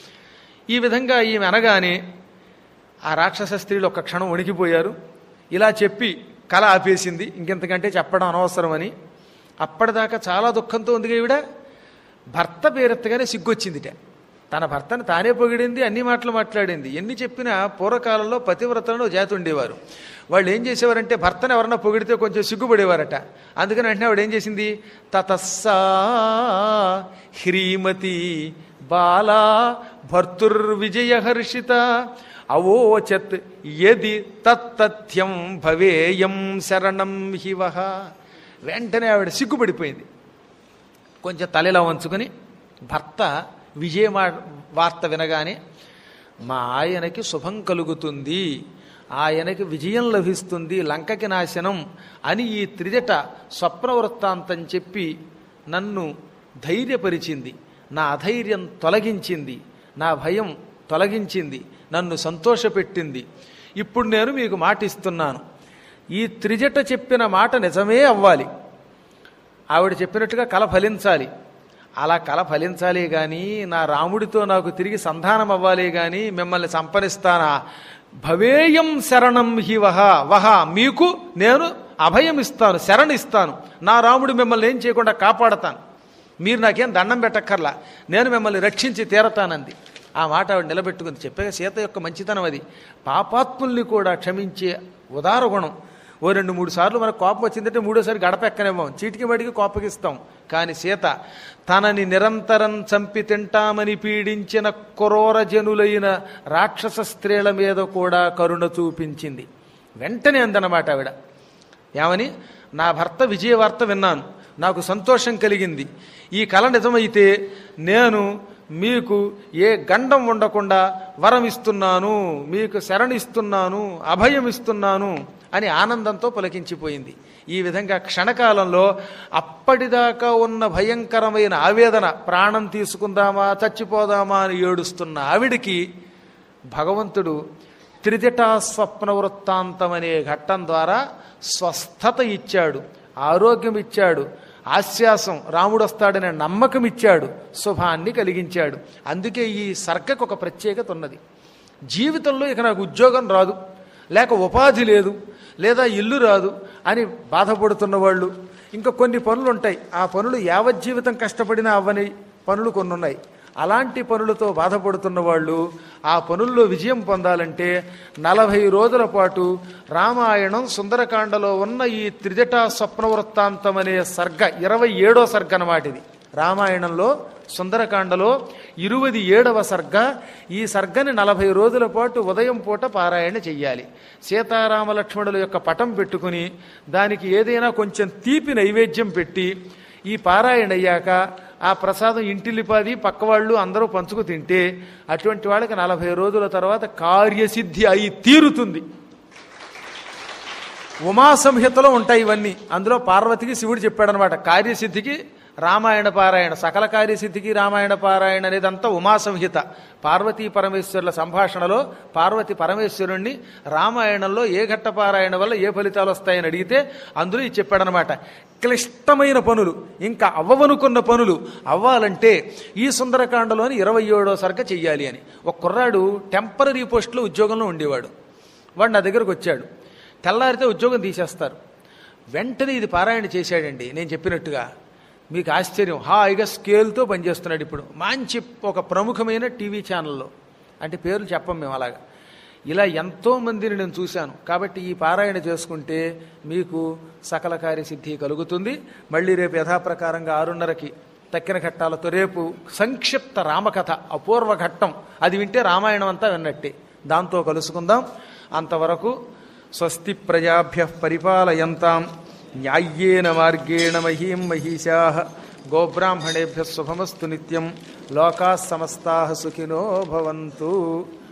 ఈ విధంగా ఈమె అనగానే ఆ రాక్షస స్త్రీలు ఒక్క క్షణం వణికిపోయారు ఇలా చెప్పి కళ ఆపేసింది ఇంకెంతకంటే చెప్పడం అనవసరమని అప్పటిదాకా చాలా దుఃఖంతో ఉంది ఈవిడ భర్త పేరెత్తగానే సిగ్గొచ్చిందిట తన భర్తను తానే పొగిడింది అన్ని మాటలు మాట్లాడింది ఎన్ని చెప్పినా పూర్వకాలంలో పతివ్రతలను జాతి ఉండేవారు వాళ్ళు ఏం చేసేవారంటే భర్తను ఎవరన్నా పొగిడితే కొంచెం సిగ్గుపడేవారట అందుకని వెంటనే ఆవిడ ఏం చేసింది తతస్సా హ్రీమతి బాలా భర్తుర్విజయహర్షిత అవోచత్ యది తత్తథ్యం భవేయం శరణం హివహ వెంటనే ఆవిడ సిగ్గుపడిపోయింది కొంచెం తలెలా వంచుకొని భర్త విజయ మా- వార్త వినగానే మా ఆయనకి శుభం కలుగుతుంది ఆయనకి విజయం లభిస్తుంది లంకకి నాశనం అని ఈ త్రిజట స్వప్న వృత్తాంతం చెప్పి నన్ను ధైర్యపరిచింది నా అధైర్యం తొలగించింది నా భయం తొలగించింది నన్ను సంతోషపెట్టింది ఇప్పుడు నేను మీకు మాట ఇస్తున్నాను ఈ త్రిజట చెప్పిన మాట నిజమే అవ్వాలి ఆవిడ చెప్పినట్టుగా కళ ఫలించాలి అలా కళ ఫలించాలి కానీ నా రాముడితో నాకు తిరిగి సంధానం అవ్వాలి కానీ మిమ్మల్ని సంపరిస్తానా భవేయం శరణం హి వహ వహ మీకు నేను అభయం ఇస్తాను శరణ ఇస్తాను నా రాముడు మిమ్మల్ని ఏం చేయకుండా కాపాడతాను మీరు నాకేం దండం పెట్టక్కర్లా నేను మిమ్మల్ని రక్షించి తీరతానంది ఆ మాట ఆవిడ నిలబెట్టుకుంది చెప్పాక సీత యొక్క మంచితనం అది పాపాత్ముల్ని కూడా క్షమించే ఉదార గుణం ఓ రెండు మూడు సార్లు మనకు కోపం వచ్చిందంటే మూడోసారి గడపెక్కనివ్వం చీటికి బడికి కోపగిస్తాం కానీ సీత తనని నిరంతరం చంపి తింటామని పీడించిన క్రూర జనులైన రాక్షస స్త్రీల మీద కూడా కరుణ చూపించింది వెంటనే అందనమాట ఆవిడ ఏమని నా భర్త విజయవార్త విన్నాను నాకు సంతోషం కలిగింది ఈ కళ నిజమైతే నేను మీకు ఏ గండం ఉండకుండా వరం ఇస్తున్నాను మీకు శరణిస్తున్నాను అభయం ఇస్తున్నాను అని ఆనందంతో పులకించిపోయింది ఈ విధంగా క్షణకాలంలో అప్పటిదాకా ఉన్న భయంకరమైన ఆవేదన ప్రాణం తీసుకుందామా చచ్చిపోదామా అని ఏడుస్తున్న ఆవిడికి భగవంతుడు త్రిజటా స్వప్న వృత్తాంతం అనే ఘట్టం ద్వారా స్వస్థత ఇచ్చాడు ఆరోగ్యం ఇచ్చాడు ఆశ్వాసం రాముడు వస్తాడనే నమ్మకం ఇచ్చాడు శుభాన్ని కలిగించాడు అందుకే ఈ సర్గకు ఒక ప్రత్యేకత ఉన్నది జీవితంలో ఇక నాకు ఉద్యోగం రాదు లేక ఉపాధి లేదు లేదా ఇల్లు రాదు అని బాధపడుతున్న వాళ్ళు ఇంకా కొన్ని పనులు ఉంటాయి ఆ పనులు యావజ్జీవితం కష్టపడినా అవ్వని పనులు కొన్ని ఉన్నాయి అలాంటి పనులతో బాధపడుతున్న వాళ్ళు ఆ పనుల్లో విజయం పొందాలంటే నలభై రోజుల పాటు రామాయణం సుందరకాండలో ఉన్న ఈ త్రిజట స్వప్న వృత్తాంతం అనే సర్గ ఇరవై ఏడో సర్గ అన్నమాట ఇది రామాయణంలో సుందరకాండలో ఇరువది ఏడవ సర్గ ఈ సర్గని నలభై రోజుల పాటు ఉదయం పూట పారాయణ చెయ్యాలి సీతారామ లక్ష్మణుల యొక్క పటం పెట్టుకుని దానికి ఏదైనా కొంచెం తీపి నైవేద్యం పెట్టి ఈ పారాయణ అయ్యాక ఆ ప్రసాదం ఇంటిల్లిపాది పక్కవాళ్ళు అందరూ పంచుకు తింటే అటువంటి వాళ్ళకి నలభై రోజుల తర్వాత కార్యసిద్ధి అయి తీరుతుంది ఉమా సంహితలో ఉంటాయి ఇవన్నీ అందులో పార్వతికి శివుడు చెప్పాడనమాట కార్యసిద్ధికి రామాయణ పారాయణ సకల కార్యసిద్ధికి రామాయణ పారాయణ అనేదంతా ఉమా సంహిత పార్వతీ పరమేశ్వరుల సంభాషణలో పార్వతి పరమేశ్వరుణ్ణి రామాయణంలో ఏ ఘట్ట పారాయణ వల్ల ఏ ఫలితాలు వస్తాయని అడిగితే అందులో ఇది చెప్పాడనమాట క్లిష్టమైన పనులు ఇంకా అవ్వవనుకున్న పనులు అవ్వాలంటే ఈ సుందరకాండలోని ఇరవై ఏడో సరిక చెయ్యాలి అని ఒక కుర్రాడు టెంపరీ పోస్టులో ఉద్యోగంలో ఉండేవాడు వాడు నా దగ్గరకు వచ్చాడు తెల్లారితే ఉద్యోగం తీసేస్తారు వెంటనే ఇది పారాయణ చేశాడండి నేను చెప్పినట్టుగా మీకు ఆశ్చర్యం హాయిగా స్కేల్తో పనిచేస్తున్నాడు ఇప్పుడు మంచి ఒక ప్రముఖమైన టీవీ ఛానల్లో అంటే పేర్లు చెప్పం మేము అలాగా ఇలా ఎంతో మందిని నేను చూశాను కాబట్టి ఈ పారాయణ చేసుకుంటే మీకు సకల కార్యసిద్ధి కలుగుతుంది మళ్ళీ రేపు యథాప్రకారంగా ఆరున్నరకి తక్కిన ఘట్టాలతో రేపు సంక్షిప్త రామకథ అపూర్వ ఘట్టం అది వింటే రామాయణం అంతా విన్నట్టే దాంతో కలుసుకుందాం అంతవరకు స్వస్తి ప్రజాభ్య పరిపాలయంతాం న్యాయ్యేన మార్గేణ మహీం మహిషా గోబ్రాహ్మణేభ్య శుభమస్తు నిత్యం లోకా సమస్తా సుఖినో భవంతు